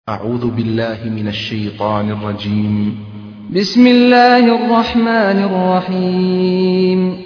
أعوذ بالله من الشيطان الرجيم بسم الله الرحمن الرحيم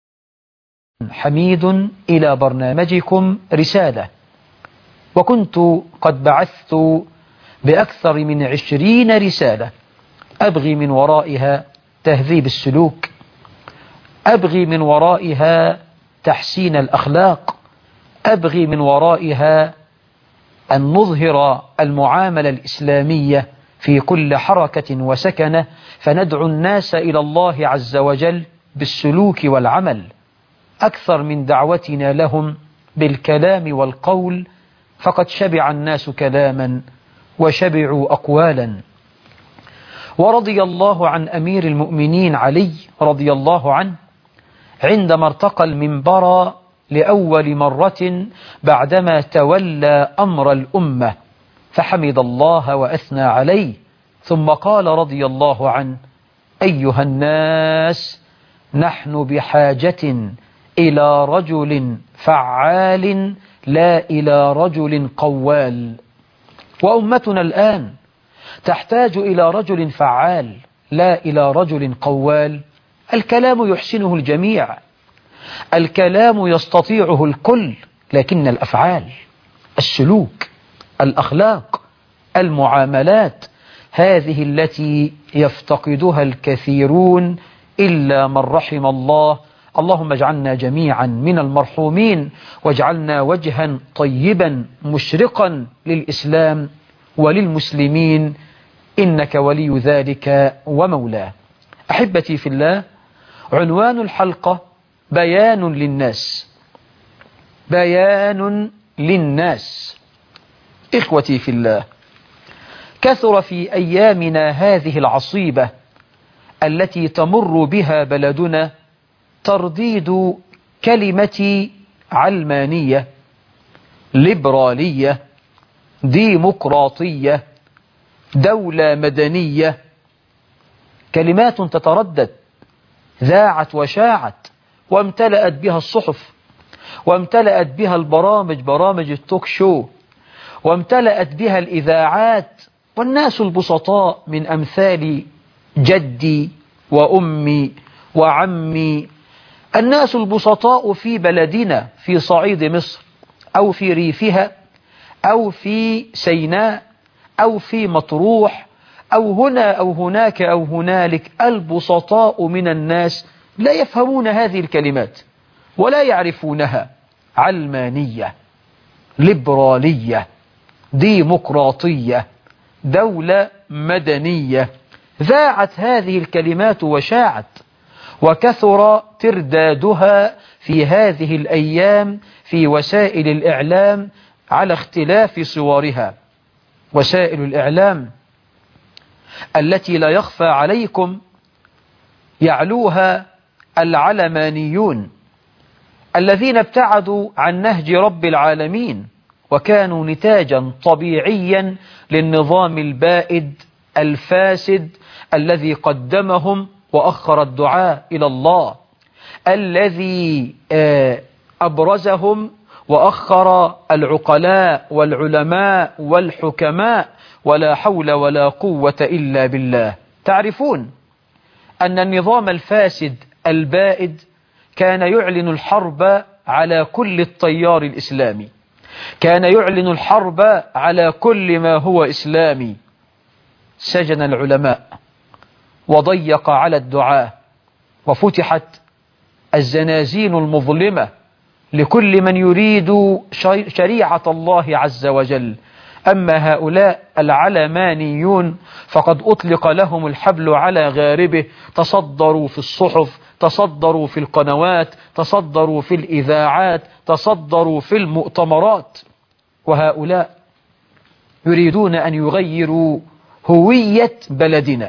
حميد إلى برنامجكم رسالة وكنت قد بعثت بأكثر من عشرين رسالة أبغي من ورائها تهذيب السلوك أبغي من ورائها تحسين الأخلاق أبغي من ورائها أن نظهر المعاملة الإسلامية في كل حركة وسكنة فندعو الناس إلى الله عز وجل بالسلوك والعمل أكثر من دعوتنا لهم بالكلام والقول فقد شبع الناس كلاما وشبعوا أقوالا ورضي الله عن أمير المؤمنين علي رضي الله عنه عندما ارتقى المنبر لأول مرة بعدما تولى أمر الأمة فحمد الله وأثنى عليه ثم قال رضي الله عنه أيها الناس نحن بحاجة إلى رجل فعال لا إلى رجل قوال وأمتنا الآن تحتاج إلى رجل فعال لا إلى رجل قوال الكلام يحسنه الجميع الكلام يستطيعه الكل لكن الأفعال السلوك الأخلاق المعاملات هذه التي يفتقدها الكثيرون إلا من رحم الله اللهم اجعلنا جميعا من المرحومين واجعلنا وجها طيبا مشرقا للإسلام وللمسلمين إنك ولي ذلك ومولاه أحبتي في الله عنوان الحلقة بيان للناس بيان للناس إخوتي في الله كثر في أيامنا هذه العصيبة التي تمر بها بلدنا ترديد كلمة علمانية ليبرالية ديمقراطية دولة مدنية كلمات تتردد ذاعت وشاعت وامتلأت بها الصحف وامتلأت بها البرامج برامج التوك شو وامتلأت بها الإذاعات والناس البسطاء من أمثال جدي وأمي وعمي الناس البسطاء في بلدنا في صعيد مصر أو في ريفها أو في سيناء أو في مطروح أو هنا أو هناك أو هنالك البسطاء من الناس لا يفهمون هذه الكلمات ولا يعرفونها علمانية ليبرالية ديمقراطية دولة مدنية ذاعت هذه الكلمات وشاعت وكثر تردادها في هذه الأيام في وسائل الإعلام على اختلاف صورها وسائل الإعلام التي لا يخفى عليكم يعلوها العلمانيون الذين ابتعدوا عن نهج رب العالمين وكانوا نتاجا طبيعيا للنظام البائد الفاسد الذي قدمهم وأخر الدعاء إلى الله الذي أبرزهم وأخر العقلاء والعلماء والحكماء ولا حول ولا قوة إلا بالله تعرفون أن النظام الفاسد البائد كان يعلن الحرب على كل التيار الإسلامي كان يعلن الحرب على كل ما هو إسلامي سجن العلماء وضيق على الدعاة وفتحت الزنازين المظلمة لكل من يريد شريعة الله عز وجل أما هؤلاء العلمانيون فقد أطلق لهم الحبل على غاربه تصدروا في الصحف تصدروا في القنوات تصدروا في الإذاعات تصدروا في المؤتمرات وهؤلاء يريدون أن يغيروا هوية بلدنا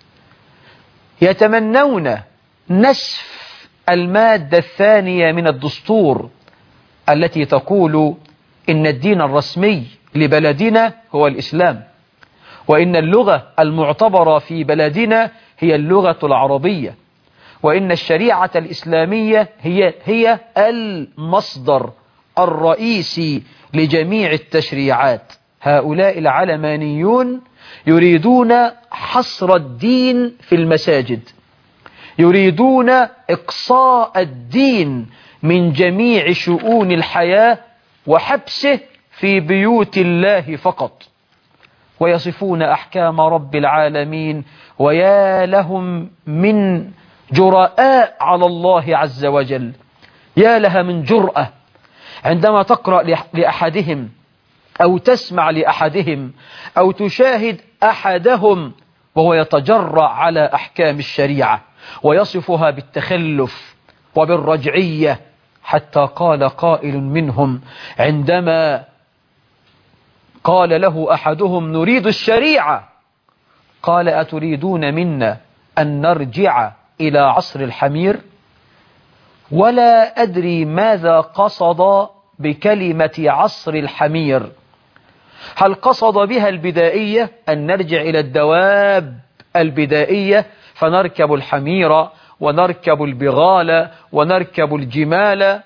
يتمنون نسف المادة الثانية من الدستور التي تقول إن الدين الرسمي لبلدنا هو الإسلام وإن اللغة المعتبرة في بلدنا هي اللغة العربية وإن الشريعة الإسلامية هي هي المصدر الرئيسي لجميع التشريعات هؤلاء العلمانيون يريدون حصر الدين في المساجد يريدون إقصاء الدين من جميع شؤون الحياة وحبسه في بيوت الله فقط ويصفون أحكام رب العالمين ويا لهم من جراء على الله عز وجل يا لها من جرأة عندما تقرأ لأحدهم أو تسمع لأحدهم أو تشاهد أحدهم وهو يتجرأ على أحكام الشريعة ويصفها بالتخلف وبالرجعية حتى قال قائل منهم عندما قال له أحدهم نريد الشريعة قال أتريدون منا أن نرجع إلى عصر الحمير ولا أدري ماذا قصد بكلمة عصر الحمير هل قصد بها البدائية أن نرجع إلى الدواب البدائية فنركب الحمير ونركب البغال ونركب الجمال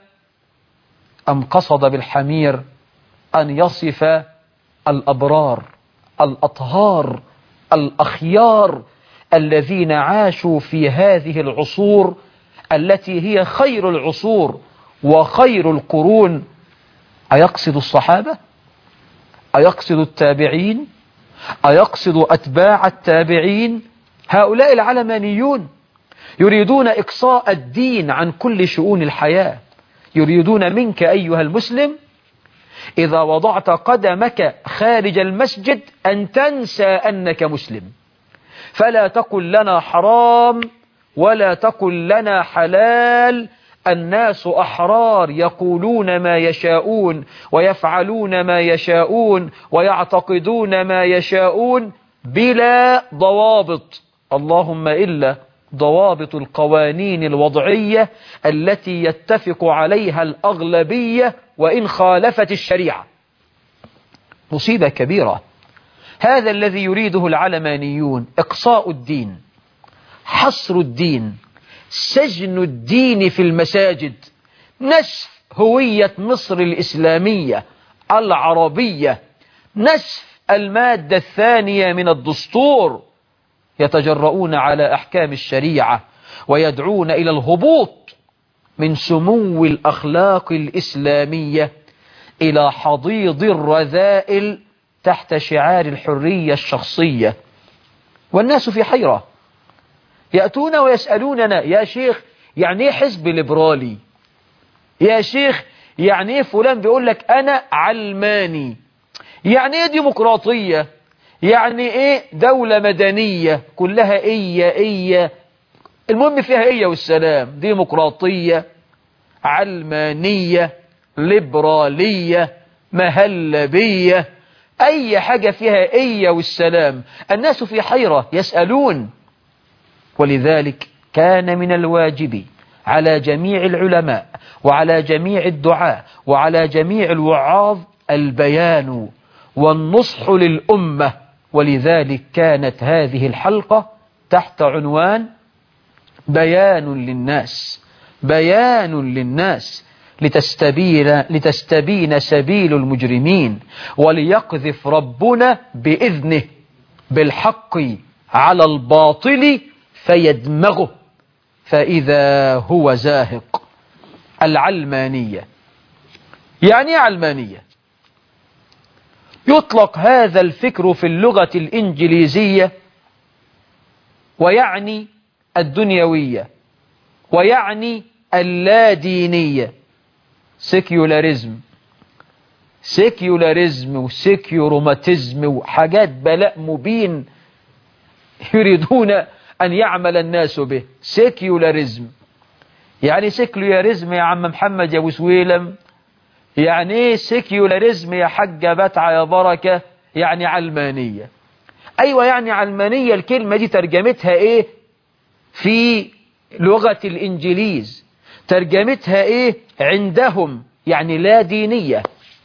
أم قصد بالحمير أن يصف الأبرار الأطهار الأخيار الذين عاشوا في هذه العصور التي هي خير العصور وخير القرون أيقصد الصحابة أيقصد التابعين أيقصد أتباع التابعين هؤلاء العلمانيون يريدون إقصاء الدين عن كل شؤون الحياة يريدون منك أيها المسلم إذا وضعت قدمك خارج المسجد أن تنسى أنك مسلم فلا تقل لنا حرام ولا تقل لنا حلال الناس أحرار يقولون ما يشاءون ويفعلون ما يشاءون ويعتقدون ما يشاءون بلا ضوابط اللهم إلا ضوابط القوانين الوضعية التي يتفق عليها الأغلبية وإن خالفت الشريعة مصيبة كبيرة هذا الذي يريده العلمانيون إقصاء الدين حصر الدين سجن الدين في المساجد نسف هوية مصر الإسلامية العربية نسف المادة الثانية من الدستور يتجرؤون على أحكام الشريعة ويدعون إلى الهبوط من سمو الأخلاق الإسلامية إلى حضيض الرذائل تحت شعار الحرية الشخصية والناس في حيرة يأتون ويسألوننا يا شيخ يعني ايه حزب ليبرالي يا شيخ يعني ايه فلان بيقول لك أنا علماني يعني ايه ديمقراطية يعني ايه دولة مدنية كلها ايه ايه المهم فيها ايه والسلام ديمقراطية علمانية ليبرالية مهلبية اي حاجة فيها ايه والسلام الناس في حيرة يسألون ولذلك كان من الواجب على جميع العلماء وعلى جميع الدعاء وعلى جميع الوعاظ البيان والنصح للأمة ولذلك كانت هذه الحلقة تحت عنوان بيان للناس بيان للناس لتستبين, لتستبين سبيل المجرمين وليقذف ربنا بإذنه بالحق على الباطل فيدمغه فإذا هو زاهق العلمانية يعني علمانية يطلق هذا الفكر في اللغة الإنجليزية ويعني الدنيوية ويعني اللادينية سيكيولاريزم سيكيولاريزم وسيكيوروماتيزم وحاجات بلاء مبين يريدون أن يعمل الناس به سيكيولاريزم يعني سيكيولاريزم يا عم محمد يا ابو سويلم يعني ايه سيكيولاريزم يا حاجة بتعة يا بركة يعني علمانية ايوه يعني علمانية الكلمة دي ترجمتها ايه في لغة الانجليز ترجمتها ايه عندهم يعني لا دينية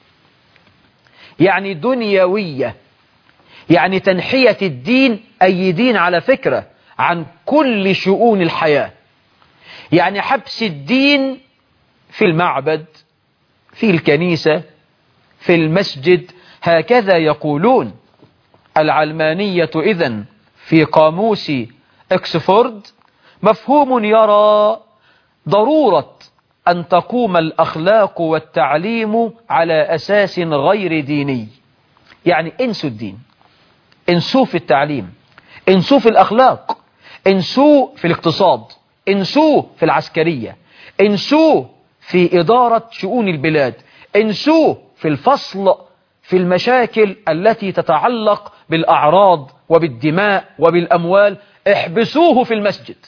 يعني دنيوية يعني تنحية الدين أي دين على فكرة عن كل شؤون الحياة يعني حبس الدين في المعبد في الكنيسة في المسجد هكذا يقولون العلمانية إذن في قاموس إكسفورد مفهوم يرى ضرورة أن تقوم الأخلاق والتعليم على أساس غير ديني يعني انسوا الدين انسوا في التعليم انسوا في الأخلاق انسوا في الاقتصاد انسوا في العسكرية انسوا في إدارة شؤون البلاد انسوا في الفصل في المشاكل التي تتعلق بالأعراض وبالدماء وبالأموال احبسوه في المسجد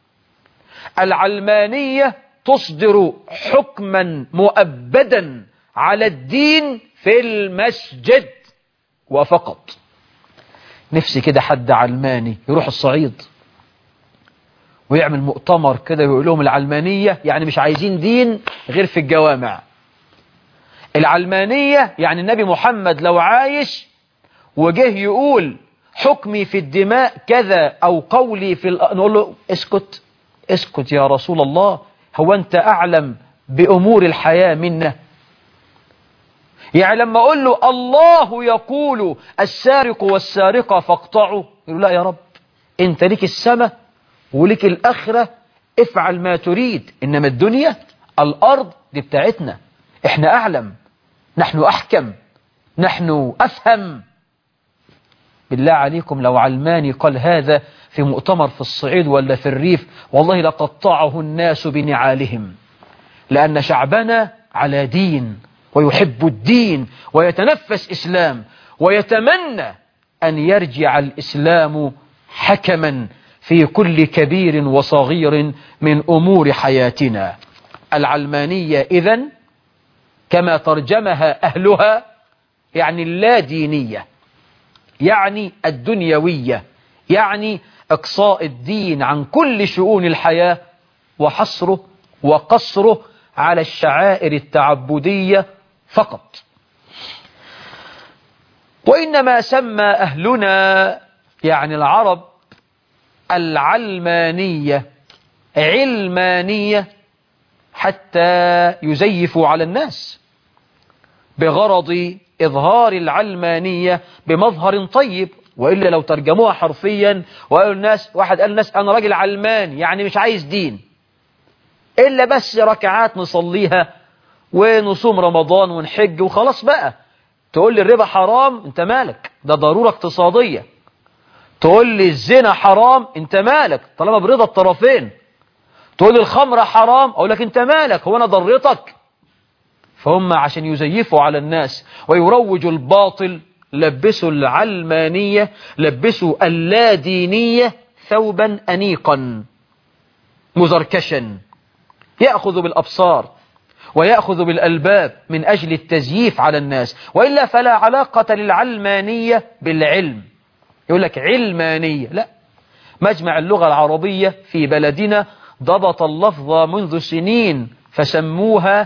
العلمانية تصدر حكما مؤبدا على الدين في المسجد وفقط نفسي كده حد علماني يروح الصعيد ويعمل مؤتمر كده ويقول لهم العلمانية يعني مش عايزين دين غير في الجوامع العلمانية يعني النبي محمد لو عايش وجه يقول حكمي في الدماء كذا أو قولي في الأ... نقول له اسكت اسكت يا رسول الله هو أنت أعلم بأمور الحياة منا يعني لما أقول له الله يقول السارق والسارقة فاقطعوا يقول لا يا رب أنت ليك السماء وليك الآخرة افعل ما تريد إنما الدنيا الأرض دي بتاعتنا احنا أعلم نحن أحكم نحن أفهم بالله عليكم لو علماني قال هذا في مؤتمر في الصعيد ولا في الريف والله لقطعه الناس بنعالهم لأن شعبنا على دين ويحب الدين ويتنفس إسلام ويتمنى أن يرجع الإسلام حكما في كل كبير وصغير من أمور حياتنا العلمانية إذن كما ترجمها أهلها يعني اللادينية يعني الدنيوية يعني إقصاء الدين عن كل شؤون الحياة وحصره وقصره على الشعائر التعبدية فقط وإنما سمى أهلنا يعني العرب العلمانية علمانية حتى يزيفوا على الناس بغرض إظهار العلمانية بمظهر طيب وإلا لو ترجموها حرفيا وقالوا الناس واحد قال الناس أنا راجل علماني يعني مش عايز دين إلا بس ركعات نصليها ونصوم رمضان ونحج وخلاص بقى تقول لي الربا حرام انت مالك ده ضرورة اقتصادية تقول لي الزنا حرام انت مالك طالما برضا الطرفين تقول لي الخمر حرام اقول لك انت مالك هو انا ضرتك فهم عشان يزيفوا على الناس ويروجوا الباطل لبسوا العلمانية لبسوا اللادينية ثوبا أنيقا مزركشا يأخذ بالأبصار ويأخذ بالألباب من أجل التزييف على الناس وإلا فلا علاقة للعلمانية بالعلم يقول لك علمانية لا مجمع اللغة العربية في بلدنا ضبط اللفظ منذ سنين فسموها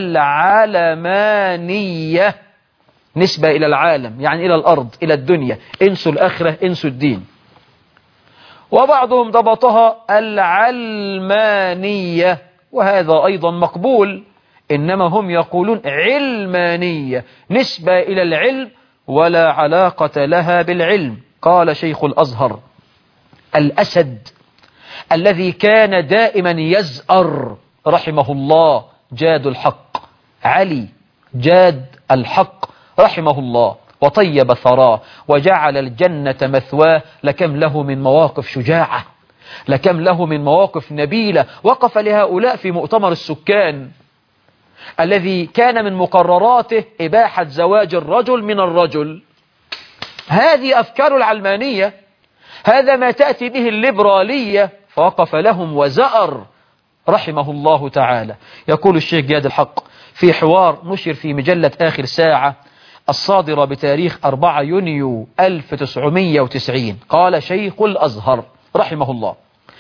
العلمانية نسبة إلى العالم يعني إلى الأرض إلى الدنيا انسوا الآخرة انسوا الدين وبعضهم ضبطها العلمانية وهذا أيضا مقبول إنما هم يقولون علمانية نسبة إلى العلم ولا علاقة لها بالعلم قال شيخ الأزهر الأسد الذي كان دائما يزأر رحمه الله جاد الحق علي جاد الحق رحمه الله وطيب ثراه وجعل الجنة مثواه لكم له من مواقف شجاعة لكم له من مواقف نبيلة وقف لهؤلاء في مؤتمر السكان الذي كان من مقرراته إباحة زواج الرجل من الرجل هذه أفكار العلمانية هذا ما تأتي به الليبرالية فوقف لهم وزأر رحمه الله تعالى يقول الشيخ جاد الحق في حوار نشر في مجلة آخر ساعة الصادرة بتاريخ 4 يونيو 1990 قال شيخ الأزهر رحمه الله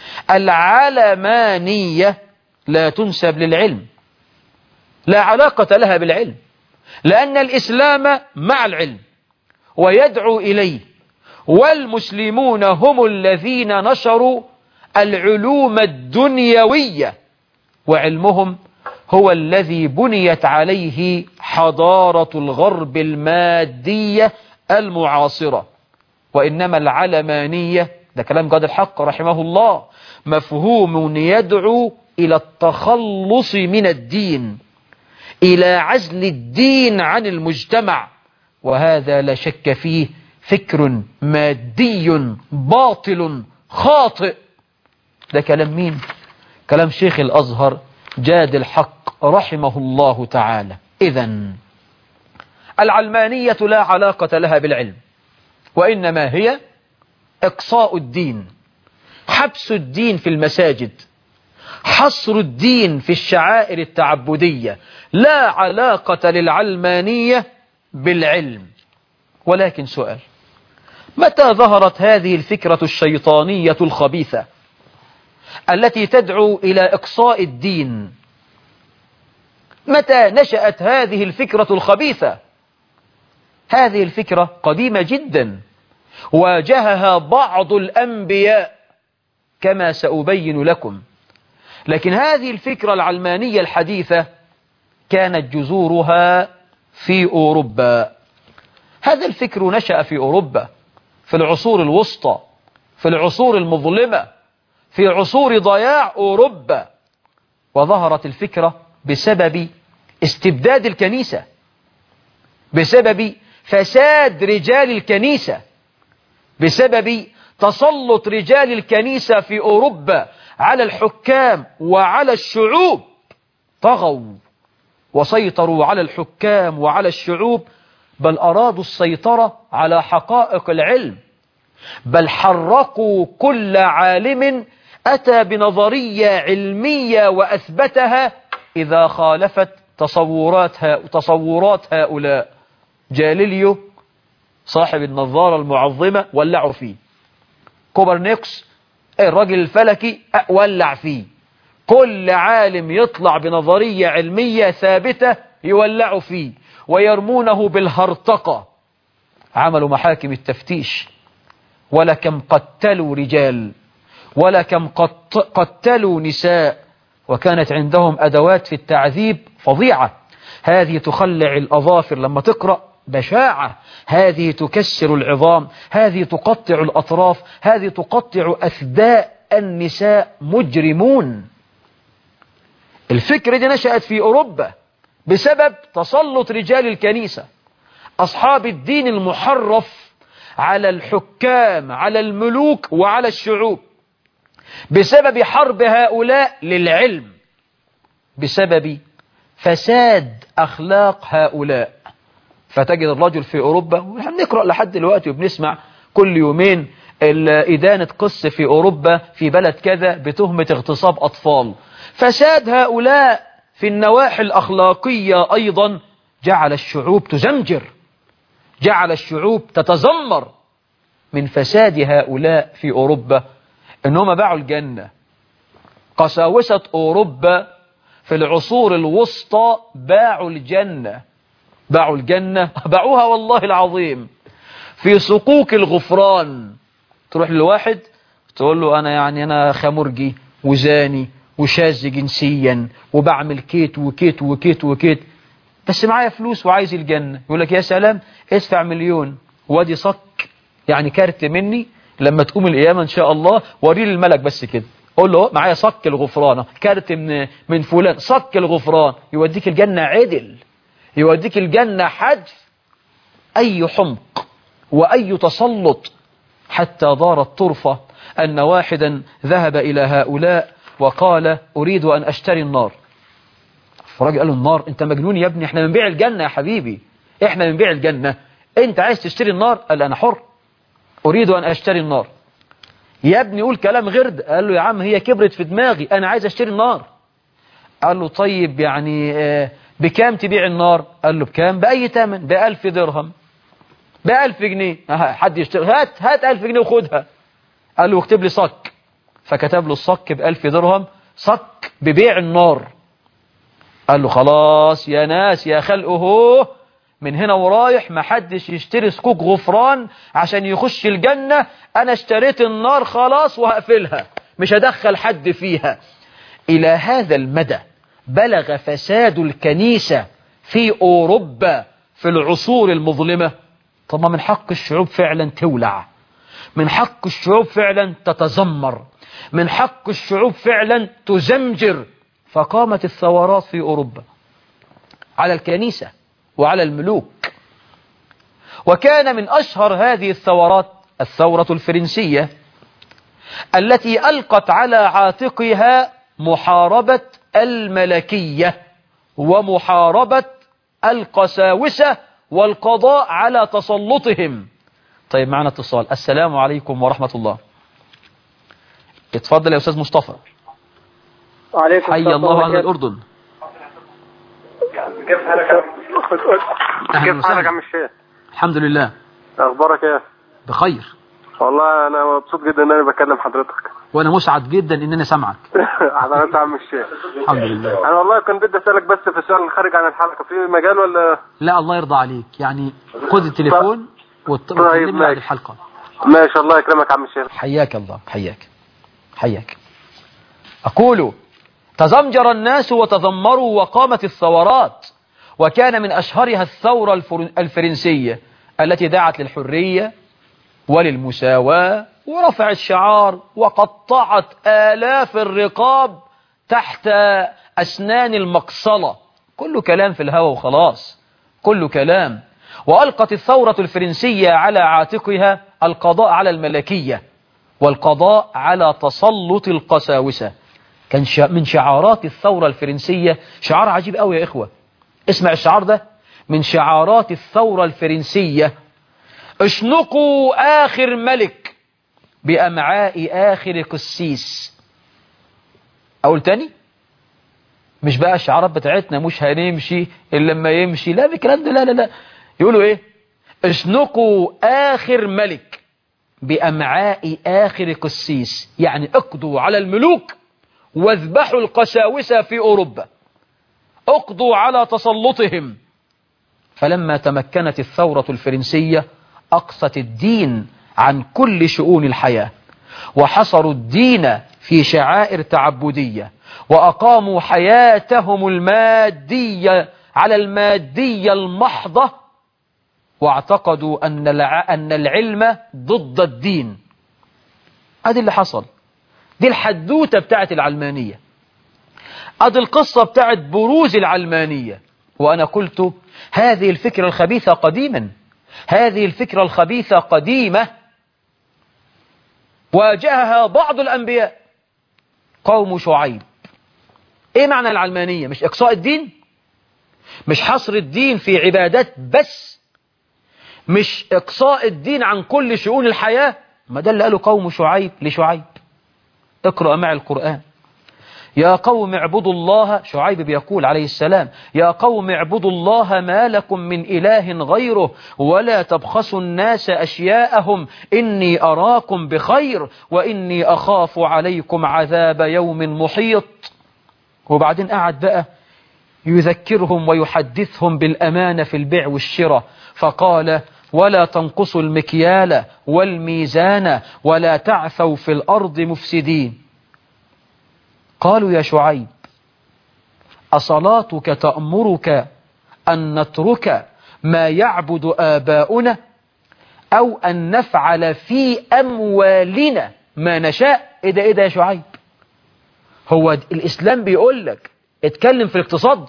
العلمانية لا تنسب للعلم لا علاقة لها بالعلم لأن الإسلام مع العلم ويدعو إليه والمسلمون هم الذين نشروا العلوم الدنيوية وعلمهم هو الذي بنيت عليه حضارة الغرب المادية المعاصرة وإنما العلمانية ده كلام جاد الحق رحمه الله مفهوم يدعو إلى التخلص من الدين إلى عزل الدين عن المجتمع وهذا لا شك فيه فكر مادي باطل خاطئ ده كلام مين كلام شيخ الأزهر جاد الحق رحمه الله تعالى إذا العلمانية لا علاقة لها بالعلم وإنما هي إقصاء الدين حبس الدين في المساجد حصر الدين في الشعائر التعبدية لا علاقة للعلمانية بالعلم ولكن سؤال متى ظهرت هذه الفكرة الشيطانية الخبيثة التي تدعو إلى إقصاء الدين متى نشأت هذه الفكرة الخبيثة هذه الفكرة قديمة جدا واجهها بعض الأنبياء كما سأبين لكم لكن هذه الفكرة العلمانية الحديثة كانت جذورها في أوروبا هذا الفكر نشأ في أوروبا في العصور الوسطى في العصور المظلمة في عصور ضياع أوروبا وظهرت الفكرة بسبب استبداد الكنيسة بسبب فساد رجال الكنيسة بسبب تسلط رجال الكنيسة في أوروبا على الحكام وعلى الشعوب طغوا وسيطروا على الحكام وعلى الشعوب بل أرادوا السيطرة على حقائق العلم بل حرقوا كل عالم أتى بنظرية علمية وأثبتها إذا خالفت تصورات, تصورات هؤلاء جاليليو صاحب النظارة المعظمة ولعوا فيه كوبرنيكس الراجل الفلكي ولع فيه كل عالم يطلع بنظرية علمية ثابتة يولعوا فيه ويرمونه بالهرطقة عملوا محاكم التفتيش ولكم قتلوا رجال ولكم قتلوا نساء وكانت عندهم أدوات في التعذيب فظيعة هذه تخلع الأظافر لما تقرأ بشاعة هذه تكسر العظام هذه تقطع الأطراف هذه تقطع أثداء النساء مجرمون الفكرة دي نشأت في أوروبا بسبب تسلط رجال الكنيسة أصحاب الدين المحرف على الحكام على الملوك وعلى الشعوب بسبب حرب هؤلاء للعلم بسبب فساد أخلاق هؤلاء فتجد الرجل في أوروبا ونحن بنقرأ لحد دلوقتي وبنسمع كل يومين إدانة قس في أوروبا في بلد كذا بتهمة اغتصاب أطفال فساد هؤلاء في النواحي الأخلاقية أيضا جعل الشعوب تزمجر جعل الشعوب تتذمر من فساد هؤلاء في أوروبا إنهم باعوا الجنة قساوسة أوروبا في العصور الوسطى باعوا الجنة باعوا الجنة باعوها والله العظيم في صكوك الغفران تروح لواحد تقول له أنا يعني أنا خمرجي وزاني وشاذ جنسيا وبعمل كيت وكيت وكيت وكيت بس معايا فلوس وعايز الجنة يقول لك يا سلام ادفع مليون وادي صك يعني كارت مني لما تقوم القيامة إن شاء الله وري الملك بس كده قول له معايا صك الغفران كارت من من فلان صك الغفران يوديك الجنة عدل يوديك الجنة حدف أي حمق وأي تسلط حتى دارت طرفة أن واحدا ذهب إلى هؤلاء وقال أريد أن أشتري النار فالراجل قال له النار أنت مجنون يا ابني احنا بنبيع الجنة يا حبيبي احنا بنبيع الجنة أنت عايز تشتري النار قال أنا حر أريد أن أشتري النار يا ابني قول كلام غرد قال له يا عم هي كبرت في دماغي أنا عايز أشتري النار قال له طيب يعني بكام تبيع النار قال له بكام بأي تمن بألف درهم بألف جنيه حد يشتري هات هات ألف جنيه وخدها قال له اكتب لي صك فكتب له الصك بألف درهم صك ببيع النار قال له خلاص يا ناس يا خلقه من هنا ورايح ما حدش يشتري سكوك غفران عشان يخش الجنة أنا اشتريت النار خلاص وهقفلها مش هدخل حد فيها إلى هذا المدى بلغ فساد الكنيسة في أوروبا في العصور المظلمة طب ما من حق الشعوب فعلا تولع من حق الشعوب فعلا تتذمر من حق الشعوب فعلا تزمجر فقامت الثورات في أوروبا على الكنيسة وعلى الملوك وكان من أشهر هذه الثورات الثورة الفرنسية التي ألقت على عاتقها محاربة الملكية ومحاربة القساوسة والقضاء على تسلطهم طيب معنا اتصال السلام عليكم ورحمة الله اتفضل يا أستاذ مصطفى وعليكم حي السلام الله أهل وبركاته. الأردن كيف حالك أهلا كيف وسهلا. حالك يا عم الشيخ الحمد لله اخبارك ايه بخير والله انا مبسوط جدا ان انا بكلم حضرتك وأنا مسعد جدا إن أنا سامعك حضرتك يا عم الشيخ الحمد لله انا والله كنت بدي اسالك بس في سؤال خارج عن الحلقه في مجال ولا لا الله يرضى عليك يعني خذ التليفون وت- طيب، وتكلمني بعد ماشي. الحلقة ماشي الله يكرمك يا عم الشيخ حياك الله حياك حياك أقول تزمجر الناس وتذمروا وقامت الثورات وكان من أشهرها الثورة الفر- الفرنسية التي دعت للحرية وللمساواة ورفعت شعار وقطعت آلاف الرقاب تحت أسنان المقصلة كل كلام في الهوى وخلاص كل كلام وألقت الثورة الفرنسية على عاتقها القضاء على الملكية والقضاء على تسلط القساوسة كان شا- من شعارات الثورة الفرنسية شعار عجيب قوي يا إخوة اسمع الشعار ده من شعارات الثورة الفرنسية اشنقوا آخر ملك بأمعاء آخر قسيس أقول تاني مش بقى الشعارات بتاعتنا مش هنمشي إلا لما يمشي لا بالكلام ده لا لا لا يقولوا إيه اشنقوا آخر ملك بأمعاء آخر قسيس يعني اقضوا على الملوك واذبحوا القساوسة في أوروبا اقضوا على تسلطهم فلما تمكنت الثورة الفرنسية أقصت الدين عن كل شؤون الحياة وحصروا الدين في شعائر تعبدية وأقاموا حياتهم المادية على المادية المحضة واعتقدوا أن الع- أن العلم ضد الدين ادي اللي حصل دي الحدوتة بتاعت العلمانية ادي القصة بتاعت بروز العلمانية وأنا قلت هذه الفكرة الخبيثة قديما هذه الفكرة الخبيثة قديمة واجهها بعض الأنبياء قوم شعيب ايه معنى العلمانية مش اقصاء الدين مش حصر الدين في عبادات بس مش اقصاء الدين عن كل شؤون الحياة ما ده اللي قاله قوم شعيب لشعيب اقرأ معي القرآن يا قوم اعبدوا الله شعيب بيقول عليه السلام يا قوم اعبدوا الله ما لكم من إله غيره ولا تبخسوا الناس أشياءهم إني أراكم بخير وإني أخاف عليكم عذاب يوم محيط وبعدين قعد بقى يذكرهم ويحدثهم بالأمانة في البيع والشراء فقال ولا تنقصوا المكيال والميزان ولا تعثوا في الأرض مفسدين قالوا يا شعيب أصلاتك تأمرك أن نترك ما يعبد آباؤنا أو أن نفعل في أموالنا ما نشاء إيه ده إيه ده يا شعيب هو الإسلام بيقول لك اتكلم في الاقتصاد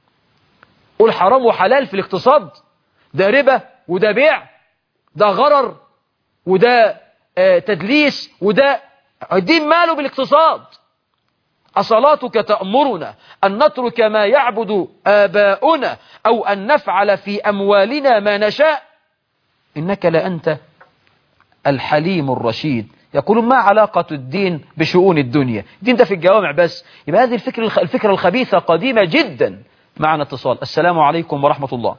قول حرام وحلال في الاقتصاد ده ربا وده بيع ده غرر وده آه تدليس وده الدين ماله بالاقتصاد أصلاتك تأمرنا أن نترك ما يعبد آباؤنا أو أن نفعل في أموالنا ما نشاء إنك لأنت الحليم الرشيد يقولون ما علاقة الدين بشؤون الدنيا الدين ده في الجوامع بس يبقى هذه الفكرة, الفكرة الخبيثة قديمة جدا معنا اتصال السلام عليكم ورحمة الله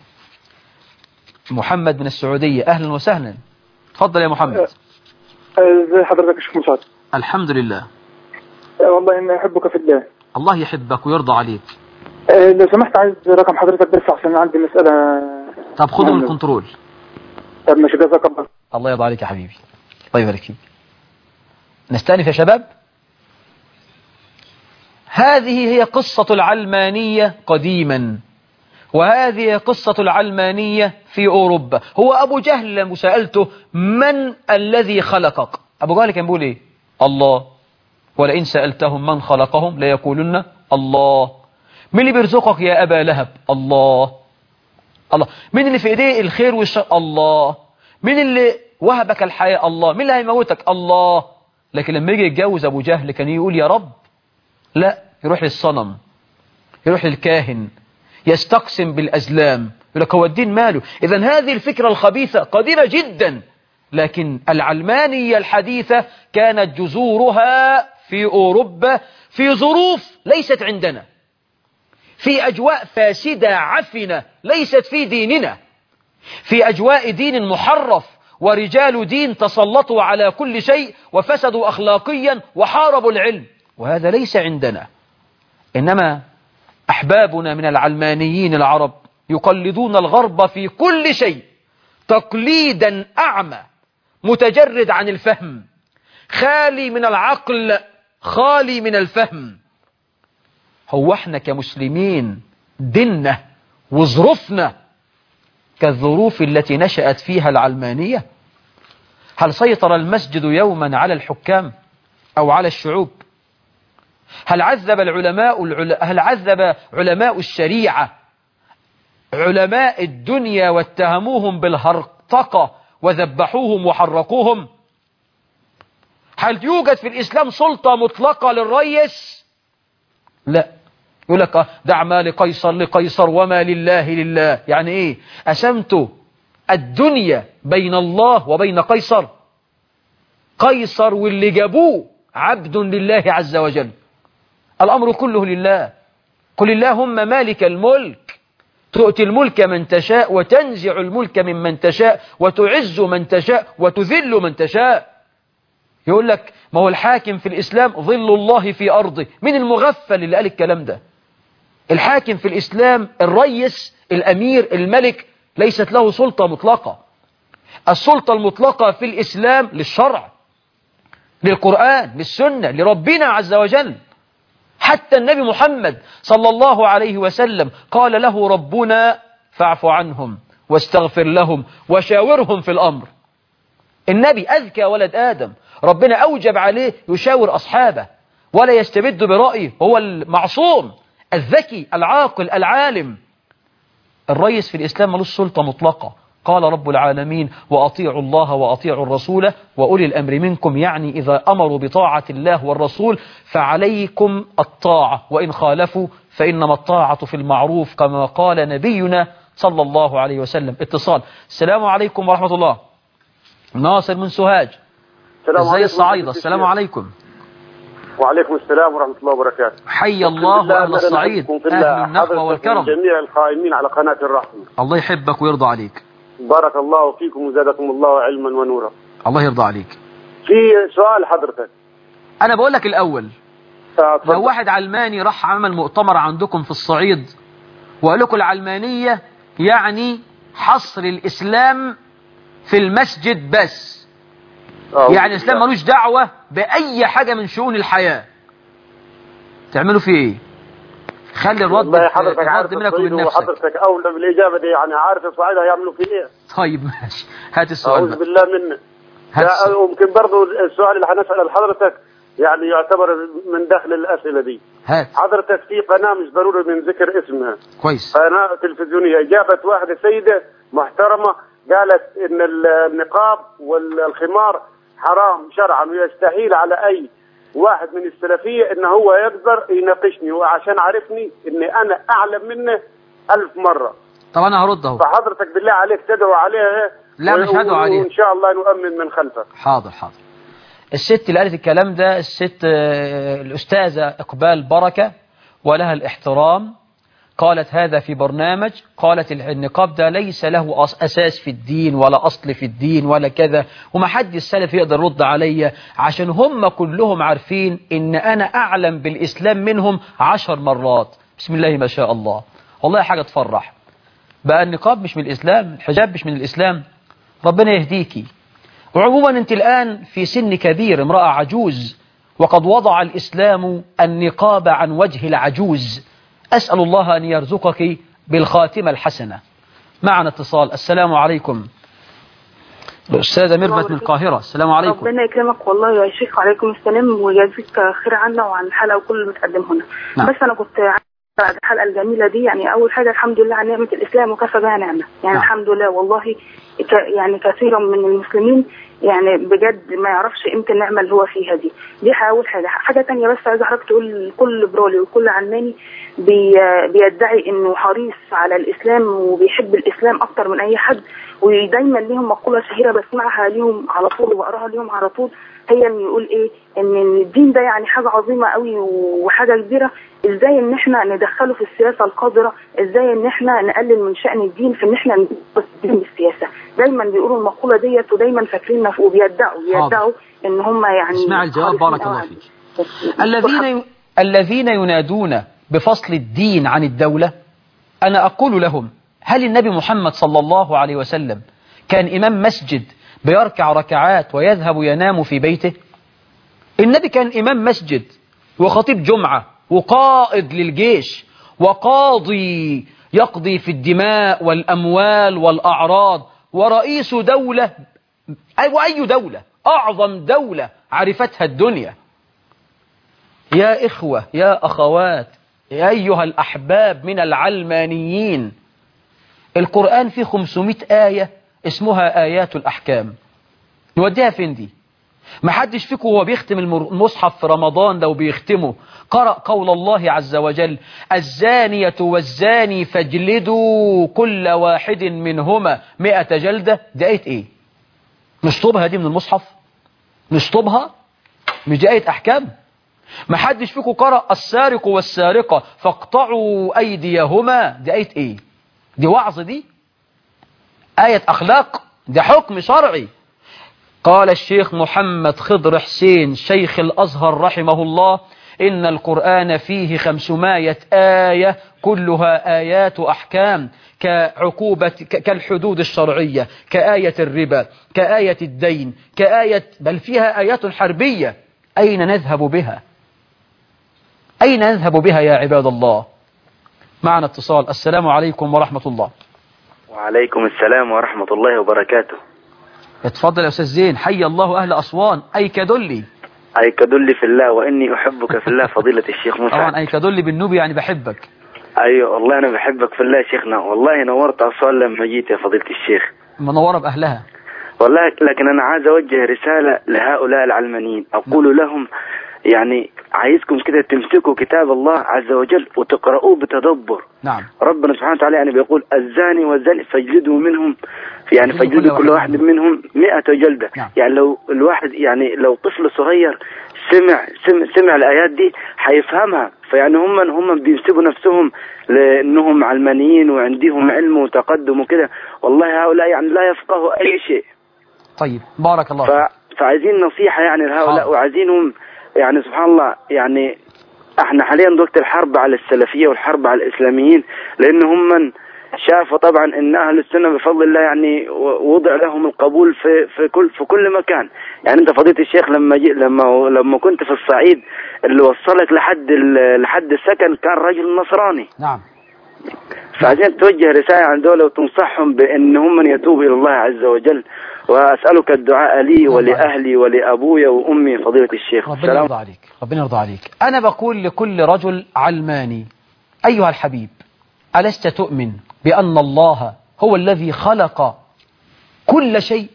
محمد من السعودية أهلا وسهلا تفضل يا محمد ازي حضرتك يا شيخ مسعد الحمد لله آه، والله اني احبك في الله الله يحبك ويرضى عليك آه، لو سمحت عايز رقم حضرتك بس عشان عندي مسألة طب خذوا من نعم. الكنترول طب ماشي جزاك الله الله يرضى عليك يا حبيبي الله يبارك فيك نستأنف يا شباب هذه هي قصة العلمانية قديما وهذه قصة العلمانية في أوروبا هو أبو جهل لما سألته من الذي خلقك أبو جهل كان بيقول إيه الله ولئن سألتهم من خلقهم ليقولن الله مين اللي بيرزقك يا أبا لهب الله الله مين اللي في إيديه الخير والشر الله مين اللي وهبك الحياة الله مين اللي هيموتك الله لكن لما يجي يتجوز أبو جهل كان يقول يا رب لا يروح للصنم يروح للكاهن يستقسم بالأزلام يقول لك هو الدين ماله إذا هذه الفكرة الخبيثة قديمة جدا لكن العلمانية الحديثة كانت جذورها في أوروبا في ظروف ليست عندنا في أجواء فاسدة عفنة ليست في ديننا في أجواء دين محرف ورجال دين تسلطوا على كل شيء وفسدوا أخلاقيا وحاربوا العلم وهذا ليس عندنا إنما أحبابنا من العلمانيين العرب يقلدون الغرب في كل شيء تقليدا أعمى متجرد عن الفهم خالي من العقل خالي من الفهم هو احنا كمسلمين ديننا وظروفنا كالظروف التي نشأت فيها العلمانية هل سيطر المسجد يوما على الحكام أو على الشعوب هل عذب العلماء العل... هل عذب علماء الشريعة علماء الدنيا واتهموهم بالهرطقة وذبحوهم وحرقوهم هل يوجد في الإسلام سلطة مطلقة للريس لا يقول لك دع ما لقيصر لقيصر وما لله لله يعني ايه أسمت الدنيا بين الله وبين قيصر قيصر واللي جابوه عبد لله عز وجل الأمر كله لله قل اللهم مالك الملك تؤتي الملك من تشاء وتنزع الملك ممن تشاء وتعز من تشاء وتذل من تشاء يقول لك ما هو الحاكم في الإسلام ظل الله في أرضه من المغفل اللي قال الكلام ده الحاكم في الإسلام الريس الأمير الملك ليست له سلطة مطلقة السلطة المطلقة في الإسلام للشرع للقرآن للسنة لربنا عز وجل حتى النبي محمد صلى الله عليه وسلم قال له ربنا فاعف عنهم واستغفر لهم وشاورهم في الأمر النبي أذكى ولد آدم ربنا أوجب عليه يشاور أصحابه ولا يستبد برأيه هو المعصوم الذكي العاقل العالم الرئيس في الإسلام ملوش سلطة مطلقة قال رب العالمين وأطيعوا الله وأطيعوا الرسول وأولي الأمر منكم يعني إذا أمروا بطاعة الله والرسول فعليكم الطاعة وإن خالفوا فإنما الطاعة في المعروف كما قال نبينا صلى الله عليه وسلم اتصال السلام عليكم ورحمة الله ناصر من سوهاج ازاي الصعيدة السلام عليكم وعليكم السلام ورحمة الله وبركاته حي الله أهل الصعيد أهل النخوة والكرم جميع القائمين على قناة الرحمة الله يحبك ويرضى عليك بارك الله فيكم وزادكم الله علما ونورا الله يرضى عليك في سؤال حضرتك أنا بقول لك الأول اتفضل. لو واحد علماني راح عمل مؤتمر عندكم في الصعيد وقال لكم العلمانية يعني حصر الإسلام في المسجد بس أعوذ يعني الإسلام بالله. ملوش دعوة بأي حاجة من شؤون الحياة تعملوا فيه إيه خلي الرد والله حضرتك عارف الرد منك الصعيد ومن نفسك وحضرتك أولى بالإجابة دي يعني عارف الصعيد هيعملوا فيه إيه طيب ماشي هات السؤال أعوذ بقى. بالله منه هات لا، السؤال. وممكن برضو السؤال اللي هنسأله لحضرتك يعني يعتبر من داخل الأسئلة دي هات حضرتك في قناة مش ضروري من ذكر اسمها كويس قناة تلفزيونية جابت واحدة سيدة محترمة قالت إن النقاب والخمار حرام شرعا ويستحيل على أي واحد من السلفية إن هو يقدر يناقشني وعشان عرفني إني أنا أعلم منه ألف مرة طب أنا هرد أهو فحضرتك بالله عليك تدعو عليها لا، مش هدعو عليها. وإن شاء الله نؤمن من خلفك حاضر حاضر الست اللي قالت الكلام ده الست آه، الأستاذة إقبال بركة ولها الاحترام قالت هذا في برنامج قالت النقاب ده ليس له أس- أساس في الدين ولا أصل في الدين ولا كذا وما حد السلف يقدر يرد عليا عشان هم كلهم عارفين إن أنا أعلم بالإسلام منهم عشر مرات بسم الله ما شاء الله والله حاجة تفرح بقى النقاب مش من الإسلام الحجاب مش من الإسلام ربنا يهديكي وعموما أنت الآن في سن كبير امرأة عجوز وقد وضع الإسلام النقاب عن وجه العجوز أسأل الله أن يرزقك بالخاتمة الحسنة معنا اتصال السلام عليكم الأستاذة ميرفت من القاهرة السلام عليكم ربنا يكرمك والله يا شيخ وعليكم السلام ويجزيك خير عنا وعن الحلقه وكل اللي بتقدمه لنا نعم. بس انا كنت عايزة بعد الحلقه الجميله دي يعني اول حاجه الحمد لله على نعمه الاسلام وكفى بها نعمه يعني نعم. الحمد لله والله ك يعني كثيرا من المسلمين يعني بجد ما يعرفش قيمه النعمه اللي هو فيها دي دي ح- اول حاجه حاجه تانية بس عايزه حضرتك تقول لكل برولي وكل علماني بي بيدعي انه حريص على الاسلام وبيحب الاسلام اكتر من اي حد ودايما ليهم مقوله شهيره بسمعها ليهم على طول وبقراها ليهم على طول هي ان يقول ايه ان الدين ده يعني حاجه عظيمه قوي وحاجه كبيره ازاي ان احنا ندخله في السياسه القادره ازاي ان احنا نقلل من شان الدين في ان احنا نبص الدين بالسياسه دايما بيقولوا المقوله ديت ودايما فاكريننا وبيدعوا بيدعوا ان هم يعني اسمع الجواب حريصين بارك قوي الله على فيك. الدين. الذين ي... الذين ينادون بفصل الدين عن الدولة أنا أقول لهم هل النبي محمد صلى الله عليه وسلم كان إمام مسجد بيركع ركعات ويذهب ينام في بيته النبي كان إمام مسجد وخطيب جمعة وقائد للجيش وقاضي يقضي في الدماء والأموال والأعراض ورئيس دولة أي وأي دولة أعظم دولة عرفتها الدنيا يا إخوة يا أخوات يا أيها الأحباب من العلمانيين القرآن فيه 500 آية اسمها آيات الأحكام نوديها فين دي ما حدش فيكم وهو بيختم المر- المصحف في رمضان لو بيختمه قرأ قول الله عز وجل الزانية والزاني فاجلدوا كل واحد منهما مئة جلدة دي آية ايه نشطبها دي من المصحف نشطبها مش دي آية أحكام ما حدش فيكم قرأ السارق والسارقة فاقطعوا أيديهما دي آية إيه دي وعظ دي آية أخلاق ده حكم شرعي قال الشيخ محمد خضر حسين شيخ الأزهر رحمه الله إن القرآن فيه خمسمائة آية كلها آيات أحكام كعقوبة ك- كالحدود الشرعية كآية الربا كآية الدين كآية بل فيها آيات حربية أين نذهب بها أين نذهب بها يا عباد الله معنا اتصال السلام عليكم ورحمة الله وعليكم السلام ورحمة الله وبركاته اتفضل يا أستاذ زين حي الله أهل أسوان أي كدلي أي كدل في الله وإني أحبك في الله فضيلة الشيخ طبعا مسعد أي كدلي بالنوبي يعني بحبك أيوة والله أنا بحبك في الله يا شيخنا والله نورت أسوان لما جيت يا فضيلة الشيخ منورة بأهلها والله لكن أنا عايز أوجه رسالة لهؤلاء العلمانيين أقول لهم يعني عايزكم كده تمسكوا كتاب الله عز وجل وتقرؤوه بتدبر نعم ربنا سبحانه وتعالى يعني بيقول الزاني والزاني فاجلدوا منهم يعني فاجلدوا فاجلدوا كل كل واحد واحد منهم مئة جلدة نعم. يعني لو الواحد يعني لو طفل صغير سمع سمع, سمع الآيات دي هيفهمها فيعني هم هم بينسبوا نفسهم لأنهم علمانيين وعندهم علم وتقدم وكده والله هؤلاء يعني لا يفقهوا أي شيء طيب بارك الله ف... فيك فعايزين نصيحة يعني لهؤلاء حاضر. وعايزينهم يعني سبحان الله يعني احنا حاليا وقت الحرب على السلفية والحرب على الإسلاميين لأن هم من شافوا طبعا ان اهل السنه بفضل الله يعني و- وضع لهم القبول في في كل في كل مكان يعني انت فضيله الشيخ لما جي لما لما كنت في الصعيد اللي وصلك لحد ال- لحد السكن كان رجل نصراني نعم فعايزين توجه رسالة عن دولة وتنصحهم بأن هم من يتوبوا إلى الله عز وجل وأسألك الدعاء لي ولأهلي ولأبويا وأمي فضيلة الشيخ ربنا يرضى عليك ربنا يرضى عليك أنا بقول لكل رجل علماني أيها الحبيب ألست تؤمن بأن الله هو الذي خلق كل شيء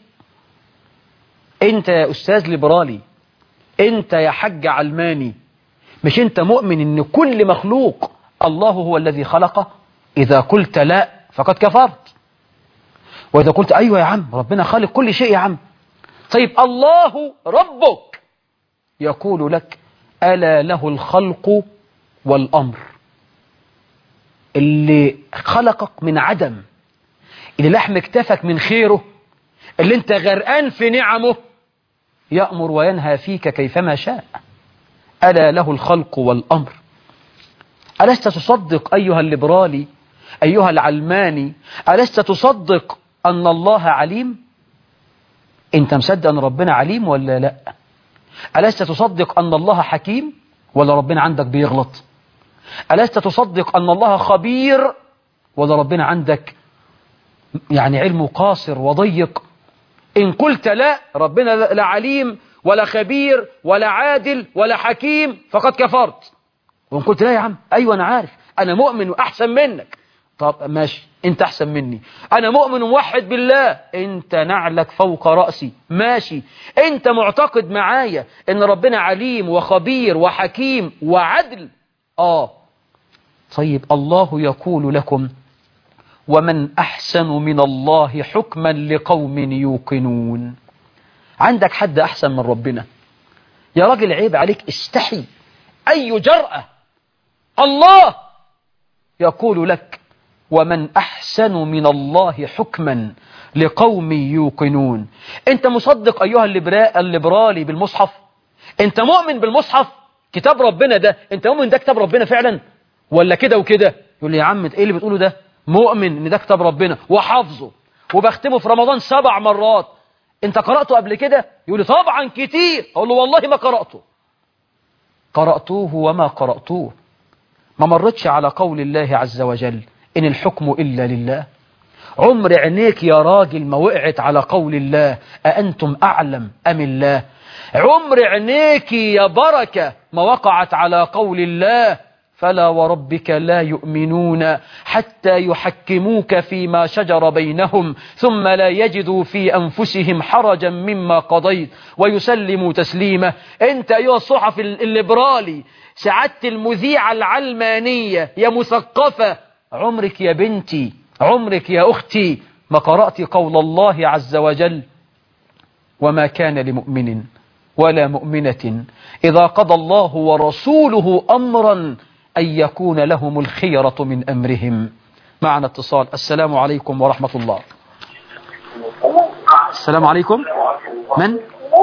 أنت يا أستاذ ليبرالي أنت يا حج علماني مش أنت مؤمن أن كل مخلوق الله هو الذي خلقه إذا قلت لا فقد كفرت وإذا قلت أيوة يا عم ربنا خالق كل شيء يا عم طيب الله ربك يقول لك ألا له الخلق والأمر اللي خلقك من عدم اللي لحم اكتفك من خيره اللي انت غرقان في نعمه يأمر وينهى فيك كيفما شاء ألا له الخلق والأمر ألست تصدق أيها الليبرالي أيها العلماني ألست تصدق أن الله عليم أنت مصدق أن ربنا عليم ولا لا ألست تصدق أن الله حكيم ولا ربنا عندك بيغلط ألست تصدق أن الله خبير ولا ربنا عندك يعني علمه قاصر وضيق إن قلت لا ربنا لا عليم ولا خبير ولا عادل ولا حكيم فقد كفرت وإن قلت لا يا عم أيوة أنا عارف أنا مؤمن وأحسن منك طب ماشي أنت أحسن مني أنا مؤمن وموحد بالله أنت نعلك فوق رأسي ماشي أنت معتقد معايا أن ربنا عليم وخبير وحكيم وعدل آه طيب الله يقول لكم ومن أحسن من الله حكما لقوم يوقنون عندك حد أحسن من ربنا يا راجل عيب عليك استحي أي جرأة الله يقول لك ومن أحسن من الله حكما لقوم يوقنون أنت مصدق أيها الليبرا- الليبرالي بالمصحف أنت مؤمن بالمصحف كتاب ربنا ده أنت مؤمن ده كتاب ربنا فعلا ولا كده وكده يقول لي يا عم إيه اللي بتقوله ده مؤمن إن ده كتاب ربنا وحافظه وبختمه في رمضان سبع مرات أنت قرأته قبل كده يقول لي طبعا كتير أقول له والله ما قرأته قرأتوه وما قرأتوه ما مرتش على قول الله عز وجل إن الحكم إلا لله عمر عينيك يا راجل ما وقعت على قول الله أأنتم أعلم أم الله عمر عينيك يا بركة ما وقعت على قول الله فلا وربك لا يؤمنون حتى يحكموك فيما شجر بينهم ثم لا يجدوا في أنفسهم حرجا مما قضيت ويسلموا تسليما أنت أيها الصحف الليبرالي سعادة المذيعة العلمانية يا مثقفة عمرك يا بنتي عمرك يا أختي ما قرأت قول الله عز وجل وما كان لمؤمن ولا مؤمنة إذا قضى الله ورسوله أمرا أن يكون لهم الخيرة من أمرهم معنا اتصال السلام عليكم ورحمة الله السلام عليكم من؟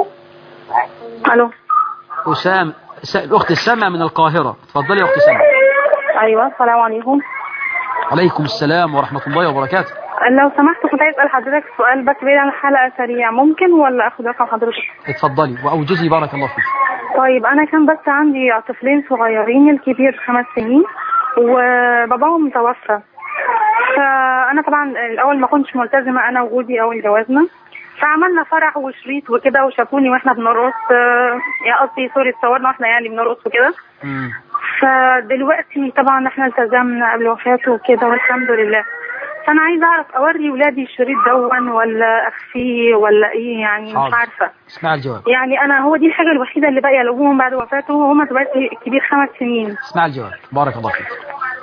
الو أسام س- الأخت السامة من القاهرة تفضلي يا أخت سامة ايوه السلام عليكم عليكم السلام ورحمة الله وبركاته لو سمحت كنت عايز اسال حضرتك سؤال بس بعيد عن الحلقه سريع ممكن ولا اخد رقم حضرتك اتفضلي وأوجزي بارك الله فيك طيب انا كان بس عندي طفلين صغيرين الكبير خمس سنين وباباهم توفى فانا طبعا الاول ما كنتش ملتزمه انا وجوزي اول جوازنا فعملنا فرح وشريط وكده وشافوني واحنا بنرقص آه، يا قصدي سوري اتصورنا واحنا يعني بنرقص وكده مم. فدلوقتي طبعا احنا التزمنا قبل وفاته وكده والحمد لله فانا عايزه اعرف اوري ولادي الشريط دون ولا اخفيه ولا ايه يعني مش حاضر. عارفه اسمع الجواب يعني انا هو دي الحاجه الوحيده اللي باقيه لابوهم بعد وفاته وهم دلوقتي الكبير خمس سنين اسمع الجواب بارك الله فيك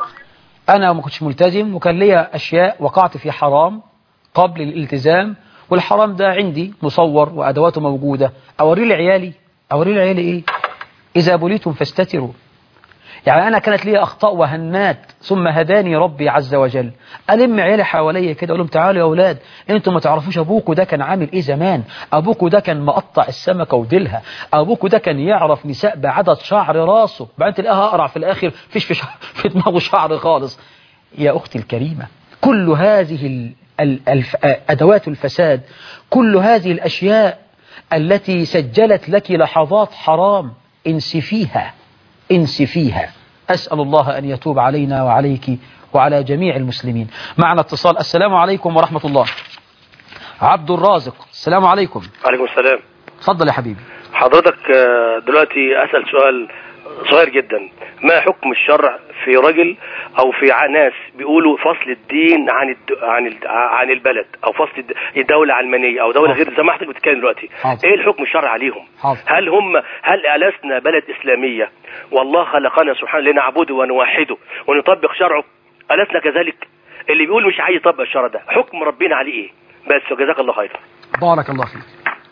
أنا ما كنتش ملتزم وكان ليا أشياء وقعت في حرام قبل الالتزام والحرام ده عندي مصور وأدواته موجودة أوريه لعيالي أوريه لعيالي إيه إذا بليتم فاستتروا يعني أنا كانت لي أخطاء وهنات ثم هداني ربي عز وجل ألم عيالي حواليا كده أقول لهم تعالوا يا أولاد أنتم ما تعرفوش أبوكوا ده كان عامل إيه زمان أبوكوا ده كان مقطع السمكة وديلها أبوكوا ده كان يعرف نساء بعدد شعر راسه بعدين تلاقيها أقرع في الآخر فيش في, شعر في دماغه شعر خالص يا أختي الكريمة كل هذه ال- ال- الف- أدوات الفساد كل هذه الأشياء التي سجلت لك لحظات حرام انسفيها انسفيها أسأل الله أن يتوب علينا وعليك وعلى جميع المسلمين معنا اتصال السلام عليكم ورحمة الله عبد الرازق السلام عليكم عليكم السلام تفضل يا حبيبي حضرتك آه، دلوقتي أسأل سؤال صغير جدا ما حكم الشرع في رجل أو في ع- ناس بيقولوا فصل الدين عن الد... عن ال... عن البلد أو فصل الد... الدولة علمانية أو دولة حاضر. غير زي ما حضرتك بتتكلم دلوقتي حاضر. إيه الحكم الشرعي عليهم حاضر. هل هم هل ألسنا بلد إسلامية والله خلقنا سبحانه لنعبده ونوحده ونطبق شرعه ألسنا كذلك اللي بيقول مش عايز يطبق الشرع ده حكم ربنا عليه إيه بس وجزاك الله خير بارك الله فيك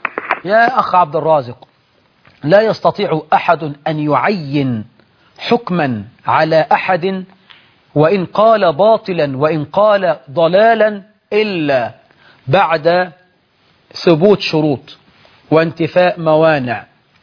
يا أخ عبد الرازق لا يستطيع أحد أن يعين حكما على أحد وإن قال باطلا وإن قال ضلالا إلا بعد ثبوت شروط وانتفاء موانع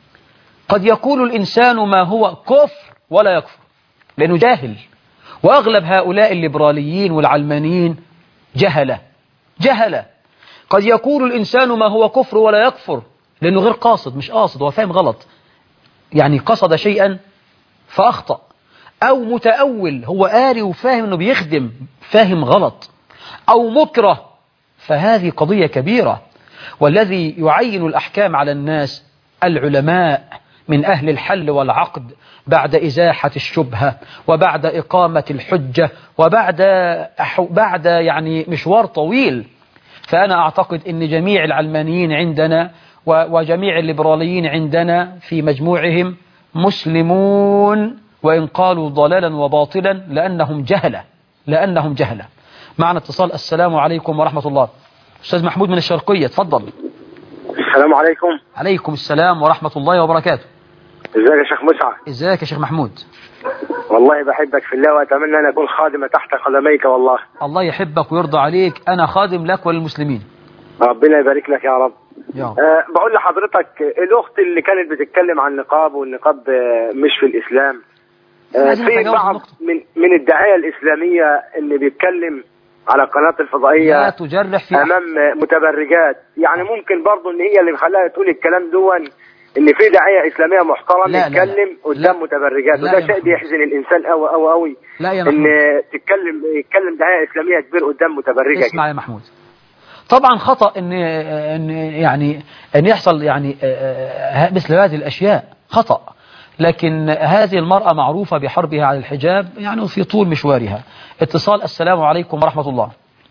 قد يقول الإنسان ما هو كفر ولا يكفر لأنه جاهل وأغلب هؤلاء الليبراليين والعلمانيين جهلة جهلة قد يقول الإنسان ما هو كفر ولا يكفر لأنه غير قاصد مش قاصد هو فاهم غلط يعني قصد شيئا فأخطأ أو متأول هو قاري وفاهم أنه بيخدم فاهم غلط أو مكره فهذه قضية كبيرة والذي يعين الأحكام على الناس العلماء من أهل الحل والعقد بعد إزاحة الشبهة وبعد إقامة الحجة وبعد بعد يعني مشوار طويل فأنا أعتقد أن جميع العلمانيين عندنا وجميع الليبراليين عندنا في مجموعهم مسلمون وإن قالوا ضلالا وباطلا لأنهم جهلة لأنهم جهلة معنا اتصال السلام عليكم ورحمة الله أستاذ محمود من الشرقية تفضل السلام عليكم عليكم السلام ورحمة الله وبركاته ازيك يا شيخ مسعد ازيك يا شيخ محمود والله بحبك في الله واتمنى ان اكون خادم تحت قدميك والله الله يحبك ويرضى عليك أنا خادم لك وللمسلمين ربنا يبارك لك يا رب يا رب. أه بقول لحضرتك الاخت اللي كانت بتتكلم عن النقاب والنقاب آه، مش في الاسلام أه عايزين في نتجاوز بعض النقطة. من من الدعايه الاسلاميه اللي بيتكلم على القناه لا الفضائيه تجرح في امام متبرجات يعني ممكن برضه ان هي اللي مخليها تقول الكلام دون ان في داعيه اسلاميه محترم لا، لا، لا. يتكلم لا. قدام متبرجات لا وده يا شيء محمود. بيحزن الانسان قوي قوي قوي لا يا ان محمود تتكلم يتكلم دعايه اسلاميه كبير قدام متبرجه اسمع يا محمود طبعا خطأ ان ان يعني ان يحصل يعني آه، آه، مثل هذه الاشياء خطأ لكن هذه المرأة معروفة بحربها على الحجاب يعني في طول مشوارها اتصال السلام عليكم ورحمة الله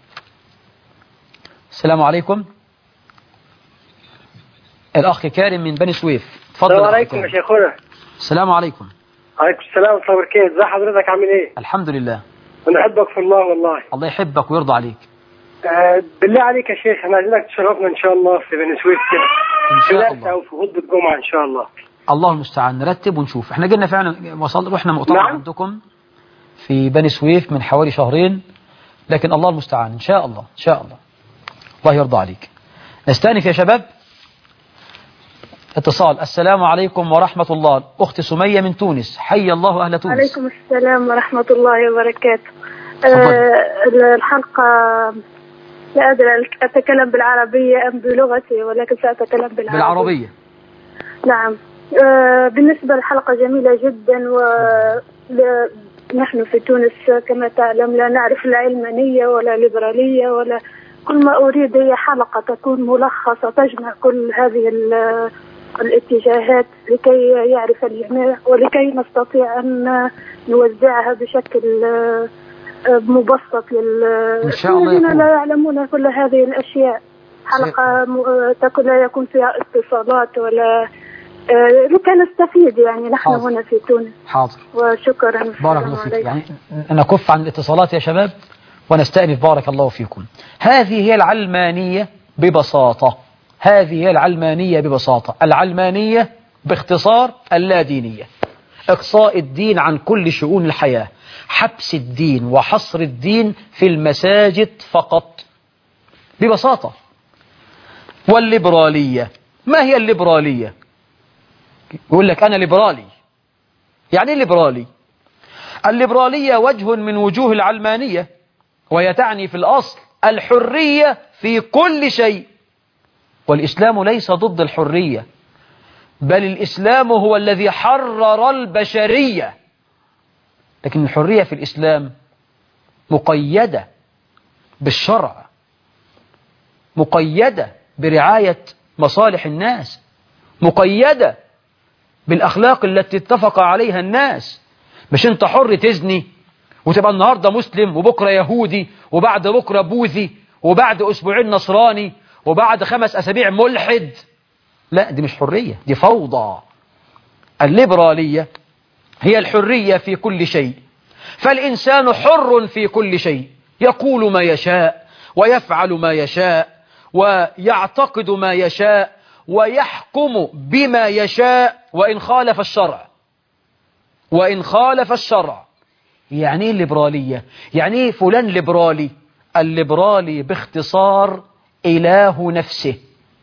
السلام عليكم الأخ كارم من بني سويف تفضل السلام يا أخ عليكم يا كارم. شيخنا السلام عليكم عليكم السلام ورحمة الله وبركاته ازي حضرتك عامل ايه؟ الحمد لله انا احبك في الله والله الله يحبك ويرضى عليك آه بالله عليك يا شيخ انا عايزينك تشرفنا ان شاء الله في بني سويف كده إن في شاء درس الله او في خطبة جمعة ان شاء الله الله المستعان نرتب ونشوف احنا جينا فعلا وصل رحنا مؤتمر نعم. عندكم في بني سويف من حوالي شهرين لكن الله المستعان ان شاء الله ان شاء الله الله يرضى عليك نستأنف يا شباب اتصال السلام عليكم ورحمة الله أخت سمية من تونس حي الله أهل تونس عليكم السلام ورحمة الله وبركاته تفضل. آه الحلقة لا أدري أتكلم بالعربية أم بلغتي ولكن سأتكلم بالعربية بالعربية نعم آه بالنسبة للحلقة جميلة جدا و ل- نحن في تونس كما تعلم لا نعرف لا علمانية ولا ليبرالية ولا كل ما أريد هي حلقة تكون ملخصة تجمع كل هذه ال- الاتجاهات لكي يعرف الجميع ولكي نستطيع أن نوزعها بشكل آه، مبسط لل إن شاء الله الذين يكون. لا يعلمون كل هذه الأشياء حلقة م- آه، تكون لا يكون فيها اتصالات ولا آه، لكي نستفيد يعني نحن حاضر. هنا في تونس حاضر وشكرا بارك والسلام الله فيك عليكم. يعني نكف عن الاتصالات يا شباب ونستأنف بارك الله فيكم هذه هي العلمانية ببساطة هذه هي العلمانية ببساطة العلمانية باختصار اللادينية إقصاء الدين عن كل شؤون الحياة حبس الدين وحصر الدين في المساجد فقط ببساطة والليبرالية ما هي الليبرالية يقول لك أنا ليبرالي يعني ايه ليبرالي الليبرالية وجه من وجوه العلمانية وهي تعني في الأصل الحرية في كل شيء والإسلام ليس ضد الحرية بل الإسلام هو الذي حرر البشرية لكن الحرية في الإسلام مقيدة بالشرع مقيدة برعاية مصالح الناس مقيدة بالأخلاق التي اتفق عليها الناس مش انت حر تزني وتبقى النهاردة مسلم وبكرة يهودي وبعد بكرة بوذي وبعد أسبوعين نصراني وبعد خمس أسابيع ملحد لا دي مش حرية دي فوضى الليبرالية هي الحرية في كل شيء فالإنسان حر في كل شيء يقول ما يشاء ويفعل ما يشاء ويعتقد ما يشاء ويحكم بما يشاء وإن خالف الشرع وإن خالف الشرع يعني ايه الليبرالية يعني ايه فلان ليبرالي الليبرالي باختصار إله نفسه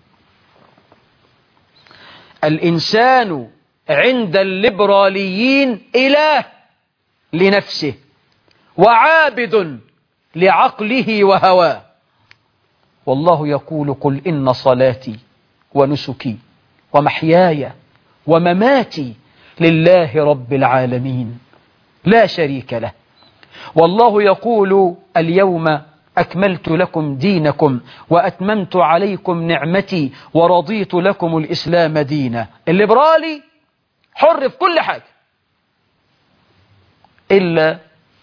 الإنسان عند الليبراليين إله لنفسه وعابد لعقله وهواه والله يقول قل إن صلاتي ونسكي ومحياي ومماتي لله رب العالمين لا شريك له والله يقول اليوم أكملت لكم دينكم وأتممت عليكم نعمتي ورضيت لكم الإسلام دينا الليبرالي حر في كل حاجة إلا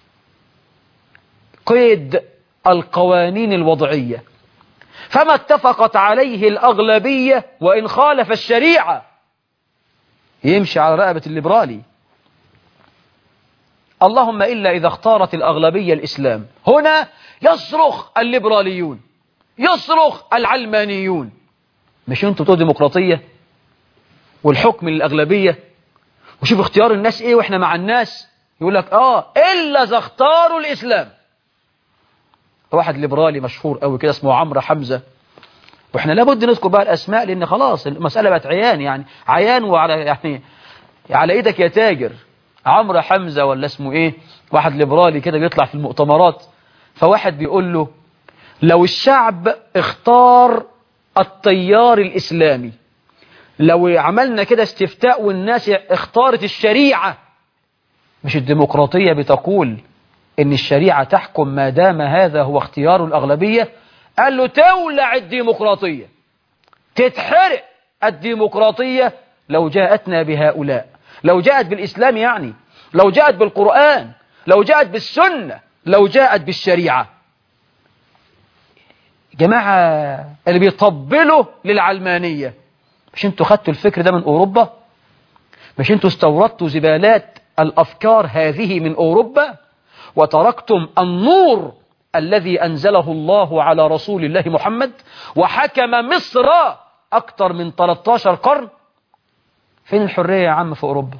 قيد القوانين الوضعية فما اتفقت عليه الأغلبية وإن خالف الشريعة يمشي على رقبة الليبرالي اللهم إلا إذا اختارت الأغلبية الإسلام هنا يصرخ الليبراليون يصرخ العلمانيون مش انتوا بتوع ديمقراطية والحكم للأغلبية وشوف اختيار الناس ايه واحنا مع الناس يقول لك اه إلا إذا اختاروا الإسلام واحد ليبرالي مشهور قوي كده اسمه عمرو حمزة واحنا لابد نذكر بقى الأسماء لأن خلاص المسألة بقت عيان يعني عيان وعلى يعني على ايدك يا تاجر عمرو حمزة ولا اسمه ايه واحد ليبرالي كده بيطلع في المؤتمرات فواحد بيقول له لو الشعب اختار التيار الإسلامي لو عملنا كده استفتاء والناس اختارت الشريعة مش الديمقراطية بتقول ان الشريعة تحكم ما دام هذا هو اختيار الأغلبية قال له تولع الديمقراطية تتحرق الديمقراطية لو جاءتنا بهؤلاء لو جاءت بالإسلام يعني لو جاءت بالقرآن لو جاءت بالسنة لو جاءت بالشريعة جماعة اللي بيطبلوا للعلمانية مش انتوا خدتوا الفكر ده من أوروبا مش انتوا استوردتوا زبالات الأفكار هذه من أوروبا وتركتم النور الذي أنزله الله على رسول الله محمد وحكم مصر أكثر من 13 قرن فين الحرية يا عم في أوروبا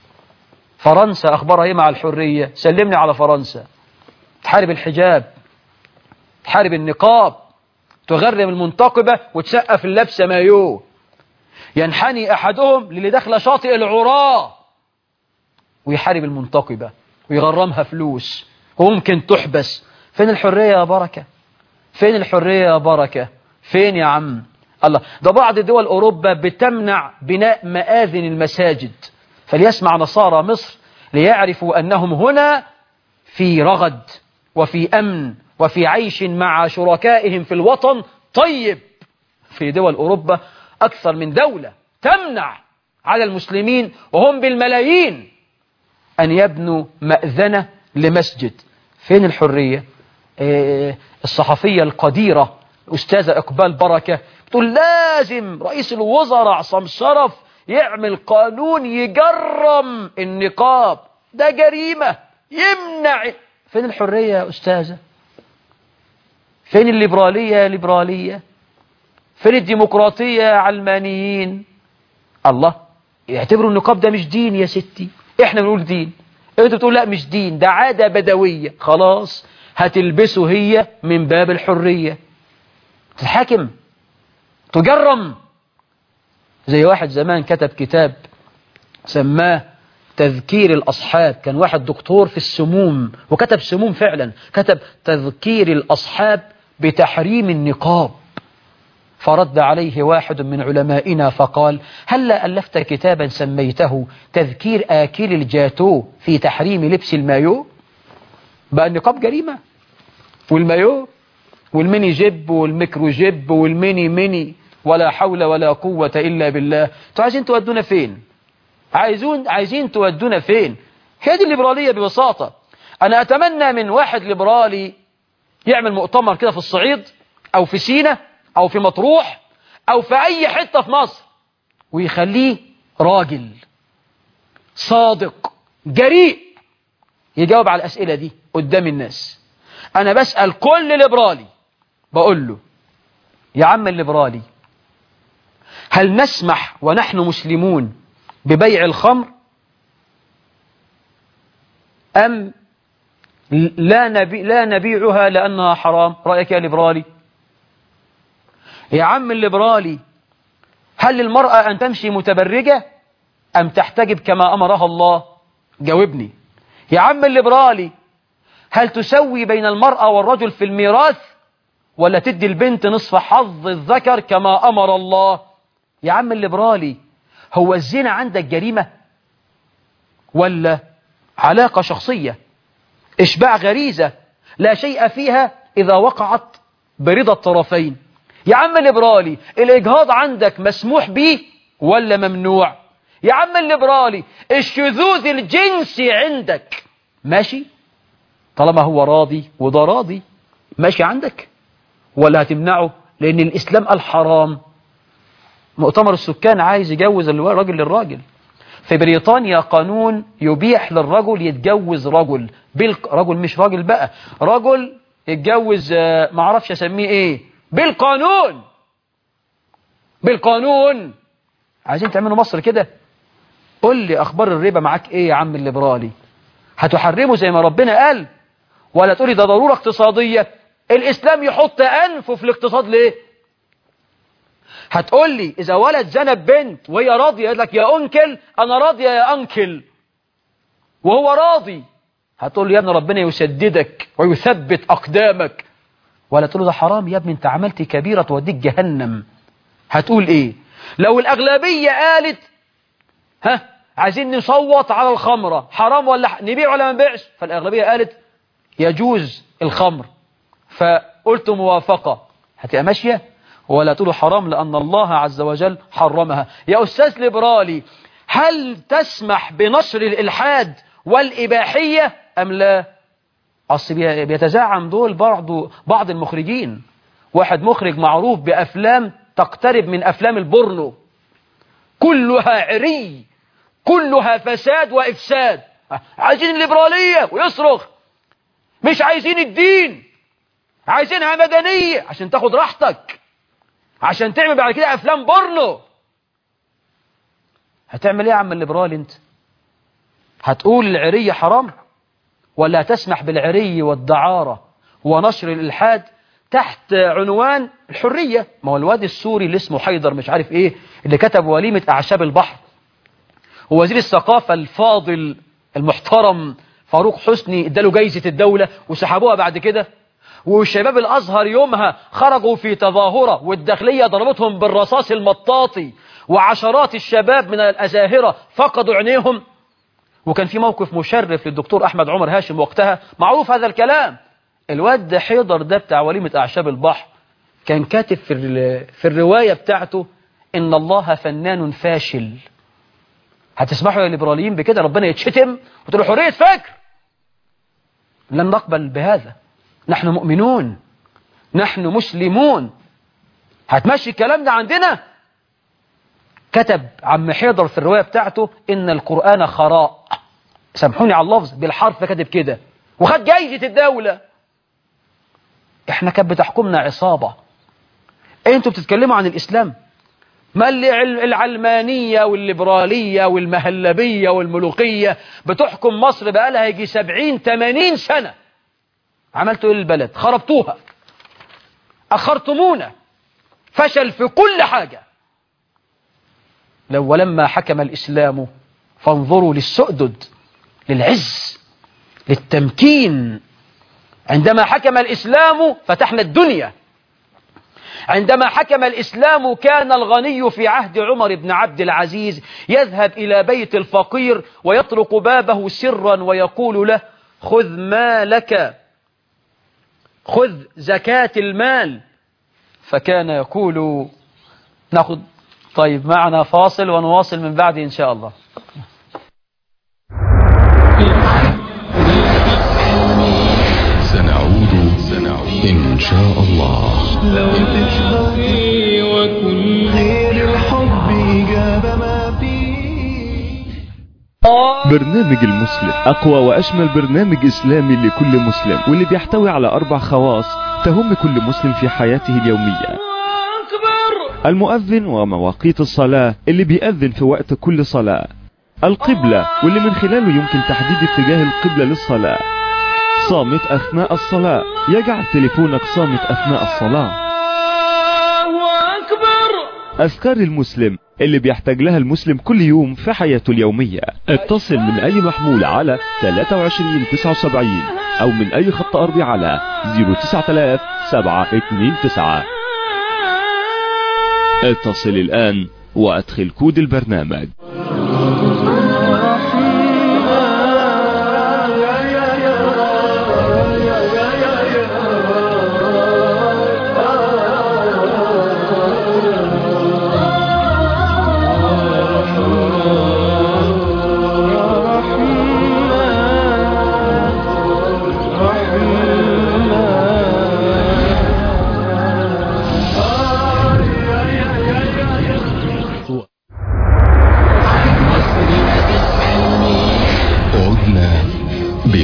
فرنسا أخبارها إيه مع الحرية سلمني على فرنسا تحارب الحجاب تحارب النقاب تغرم المنتقبة وتسقف اللبسة مايو ينحني أحدهم للي داخله شاطئ العراة ويحارب المنتقبة ويغرمها فلوس وممكن تحبس فين الحرية يا بركة فين الحرية يا بركة فين يا عم الله ده بعض دول أوروبا بتمنع بناء مآذن المساجد فليسمع نصارى مصر ليعرفوا أنهم هنا في رغد وفي أمن وفي عيش مع شركائهم في الوطن طيب في دول أوروبا أكثر من دولة تمنع على المسلمين وهم بالملايين أن يبنوا مأذنة لمسجد فين الحرية إيه الصحفية القديرة أستاذة إقبال بركة تقول لازم رئيس الوزراء عصام شرف يعمل قانون يجرم النقاب ده جريمة يمنع فين الحرية يا أستاذة فين الليبرالية يا ليبرالية فين الديمقراطية يا علمانيين الله يعتبروا النقاب ده مش دين يا ستي احنا بنقول دين انت بتقول لا مش دين ده عادة بدوية خلاص هتلبسه هي من باب الحرية تتحاكم تجرم زي واحد زمان كتب كتاب سماه تذكير الأصحاب كان واحد دكتور في السموم وكتب سموم فعلا كتب تذكير الأصحاب بتحريم النقاب فرد عليه واحد من علمائنا فقال هل ألفت كتابا سميته تذكير آكل الجاتو في تحريم لبس المايو بقى النقاب جريمة والمايو والميني جيب والميكرو جيب والميني ميني ولا حول ولا قوة إلا بالله انتوا عايزين تودونا فين عايزون عايزين تودونا فين هي دي الليبرالية ببساطة أنا أتمنى من واحد ليبرالي يعمل مؤتمر كده في الصعيد أو في سينا أو في مطروح أو في أي حتة في مصر ويخليه راجل صادق جريء يجاوب على الأسئلة دي قدام الناس أنا بسأل كل ليبرالي بقول له يا عم الليبرالي هل نسمح ونحن مسلمون ببيع الخمر أم لا, نبي لا نبيعها لأنها حرام رأيك يا ليبرالي يا عم الليبرالي هل للمرأة أن تمشي متبرجة أم تحتجب كما أمرها الله جاوبني يا عم الليبرالي هل تسوي بين المرأة والرجل في الميراث ولا تدي البنت نصف حظ الذكر كما أمر الله يا عم الليبرالي هو الزنا عندك جريمة ولا علاقة شخصية إشباع غريزة لا شيء فيها إذا وقعت برضا الطرفين يا عم الليبرالي الإجهاض عندك مسموح به ولا ممنوع يا عم الليبرالي الشذوذ الجنسي عندك ماشي طالما هو راضي وده راضي ماشي عندك ولا هتمنعه لأن الإسلام قال حرام مؤتمر السكان عايز يجوز الراجل للراجل في بريطانيا قانون يبيح للرجل يتجوز رجل بالق... رجل مش راجل بقى رجل يتجوز آه، معرفش اسميه ايه بالقانون بالقانون عايزين تعملوا مصر كده قول لي اخبار الربا معاك ايه يا عم الليبرالي هتحرمه زي ما ربنا قال ولا تقولي ده ضرورة اقتصادية الاسلام يحط انفه في الاقتصاد ليه هتقول لي اذا ولد زنى ببنت وهي راضية يقول لك يا انكل انا راضية يا انكل وهو راضي هتقول له يا ابني ربنا يسددك ويثبت اقدامك ولا تقول له ده حرام يا ابني انت عملت كبيرة توديك جهنم هتقول ايه لو الاغلبية قالت ها عايزين نصوت على الخمرة حرام ولا ح- نبيع ولا ما نبيعش فالاغلبية قالت يجوز الخمر فقلت موافقة هتبقى ماشية ولا تقول حرام لأن الله عز وجل حرمها يا أستاذ ليبرالي هل تسمح بنشر الإلحاد والإباحية أم لا أصل بي- بيتزعم دول بعض بعض المخرجين واحد مخرج معروف بأفلام تقترب من أفلام البورنو كلها عري كلها فساد وإفساد عايزين الليبرالية ويصرخ مش عايزين الدين عايزينها مدنية عشان تاخد راحتك عشان تعمل بعد كده أفلام بورنو هتعمل ايه يا عم الليبرالي انت هتقول العري حرام ولا تسمح بالعري والدعارة ونشر الإلحاد تحت عنوان الحرية ما هو الواد السوري اللي اسمه حيدر مش عارف ايه اللي كتب وليمة أعشاب البحر ووزير الثقافة الفاضل المحترم فاروق حسني اداله جايزة الدولة وسحبوها بعد كده والشباب الأزهر يومها خرجوا في تظاهرة والداخلية ضربتهم بالرصاص المطاطي وعشرات الشباب من الأزاهرة فقدوا عينيهم وكان في موقف مشرف للدكتور أحمد عمر هاشم وقتها معروف هذا الكلام الواد ده حيدر ده بتاع وليمة أعشاب البحر كان كاتب في, ال- في الرواية بتاعته إن الله فنان فاشل هتسمحوا يا ليبراليين بكده ربنا يتشتم وتقولوا حرية فكر لن نقبل بهذا نحن مؤمنون نحن مسلمون هتمشي الكلام ده عندنا كتب عم حيدر في الرواية بتاعته إن القرآن خراء سامحوني على اللفظ بالحرف كاتب كده وخد جايزة الدولة احنا كانت بتحكمنا عصابة انتوا بتتكلموا عن الإسلام ما اللي عل- العلمانية والليبرالية والمهلبية والملوخية بتحكم مصر بقالها يجي سبعين تمانين سنة عملتوا ايه للبلد خربتوها أخرتمونا فشل في كل حاجة لو ولما حكم الإسلام فانظروا للسؤدد للعز للتمكين عندما حكم الإسلام فتحنا الدنيا عندما حكم الإسلام كان الغني في عهد عمر بن عبد العزيز يذهب إلى بيت الفقير ويطرق بابه سرا ويقول له خذ مالك خذ زكاة المال فكان يقول ناخذ طيب معنا فاصل ونواصل من بعد إن شاء الله سنعود سنعود إن شاء الله لو تشتقي وكن غير الحب جاب ما فيه برنامج المسلم أقوى وأشمل برنامج إسلامي لكل مسلم واللي بيحتوي على أربع خواص تهم كل مسلم في حياته اليومية المؤذن ومواقيت الصلاة اللي بيأذن في وقت كل صلاة القبلة واللي من خلاله يمكن تحديد اتجاه القبلة للصلاة صامت أثناء الصلاة يجعل تليفونك صامت أثناء الصلاة أذكار المسلم اللي بيحتاج لها المسلم كل يوم في حياته اليومية اتصل من أي محمول على 2379 أو من أي خط أرضي على 09729 اتصل الآن وأدخل كود البرنامج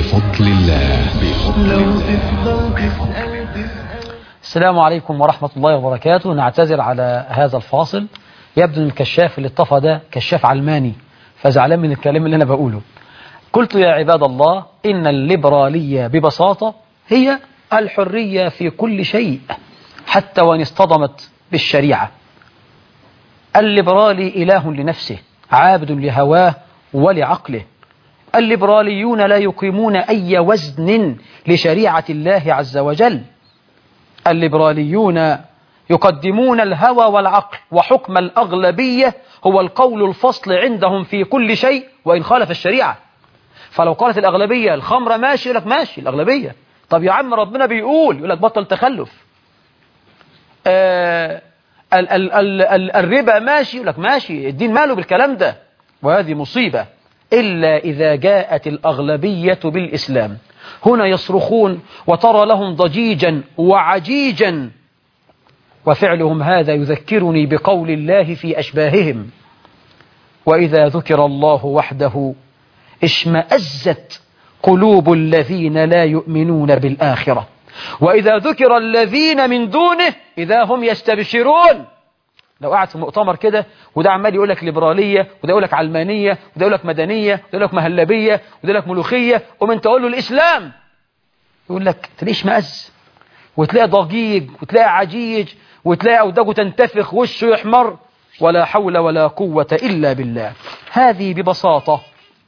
بفضل الله لو تفضل تسأل السلام عليكم ورحمة الله وبركاته نعتذر على هذا الفاصل يبدو ان الكشاف اللي اطفى ده كشاف علماني فزعلان من الكلام اللي انا بقوله قلت يا عباد الله ان الليبرالية ببساطة هي الحرية في كل شيء حتى وان اصطدمت بالشريعة الليبرالي إله لنفسه عابد لهواه ولعقله الليبراليون لا يقيمون أي وزن لشريعة الله عز وجل الليبراليون يقدمون الهوى والعقل وحكم الأغلبية هو القول الفصل عندهم في كل شيء وإن خالف الشريعة فلو قالت الأغلبية الخمرة ماشي يقول لك ماشي الأغلبية طب يا عم ربنا بيقول يقول لك بطل تخلف آه ال ال ال ال الربا ماشي يقول لك ماشي الدين ماله بالكلام ده وهذه مصيبة إلا إذا جاءت الأغلبية بالإسلام هنا يصرخون وترى لهم ضجيجا وعجيجا وفعلهم هذا يذكرني بقول الله في أشباههم وإذا ذكر الله وحده اشمأزت قلوب الذين لا يؤمنون بالآخرة وإذا ذكر الذين من دونه إذا هم يستبشرون لو قعد في مؤتمر كده وده عمال يقول لك ليبرالية وده يقول لك علمانية وده يقول لك مدنية وده يقول لك مهلبية وده يقول لك ملوخية ومن تقول له الإسلام يقول لك تلاقيش مأز وتلاقي ضجيج وتلاقي عجيج وتلاقي أوداجه تنتفخ وشه يحمر ولا حول ولا قوة إلا بالله هذه ببساطة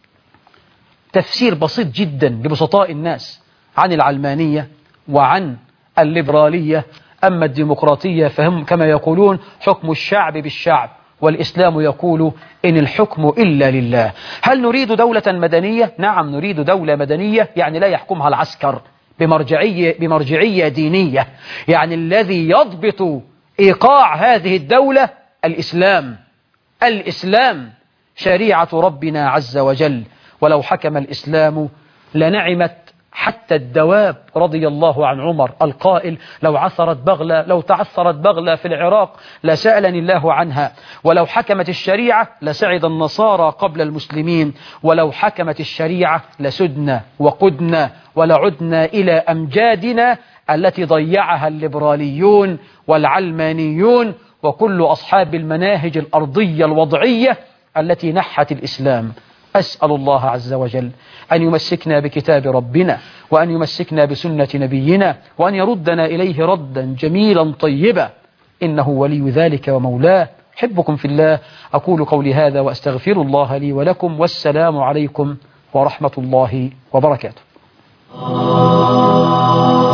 تفسير بسيط جدا لبسطاء الناس عن العلمانية وعن الليبرالية أما الديمقراطية فهم كما يقولون حكم الشعب بالشعب والإسلام يقول إن الحكم إلا لله هل نريد دولة مدنية؟ نعم نريد دولة مدنية يعني لا يحكمها العسكر بمرجعية, بمرجعية دينية يعني الذي يضبط إيقاع هذه الدولة الإسلام الإسلام شريعة ربنا عز وجل ولو حكم الإسلام لنعمت حتى الدواب رضي الله عن عمر القائل لو عثرت بغلة لو تعثرت بغلة في العراق لسألني الله عنها ولو حكمت الشريعة لسعد النصارى قبل المسلمين ولو حكمت الشريعة لسدنا وقدنا ولعدنا إلى أمجادنا التي ضيعها الليبراليون والعلمانيون وكل أصحاب المناهج الأرضية الوضعية التي نحت الإسلام أسأل الله عز وجل أن يمسكنا بكتاب ربنا وأن يمسكنا بسنة نبينا وأن يردنا إليه ردا جميلا طيبا إنه ولي ذلك ومولاه أحبكم في الله أقول قولي هذا وأستغفر الله لي ولكم والسلام عليكم ورحمة الله وبركاته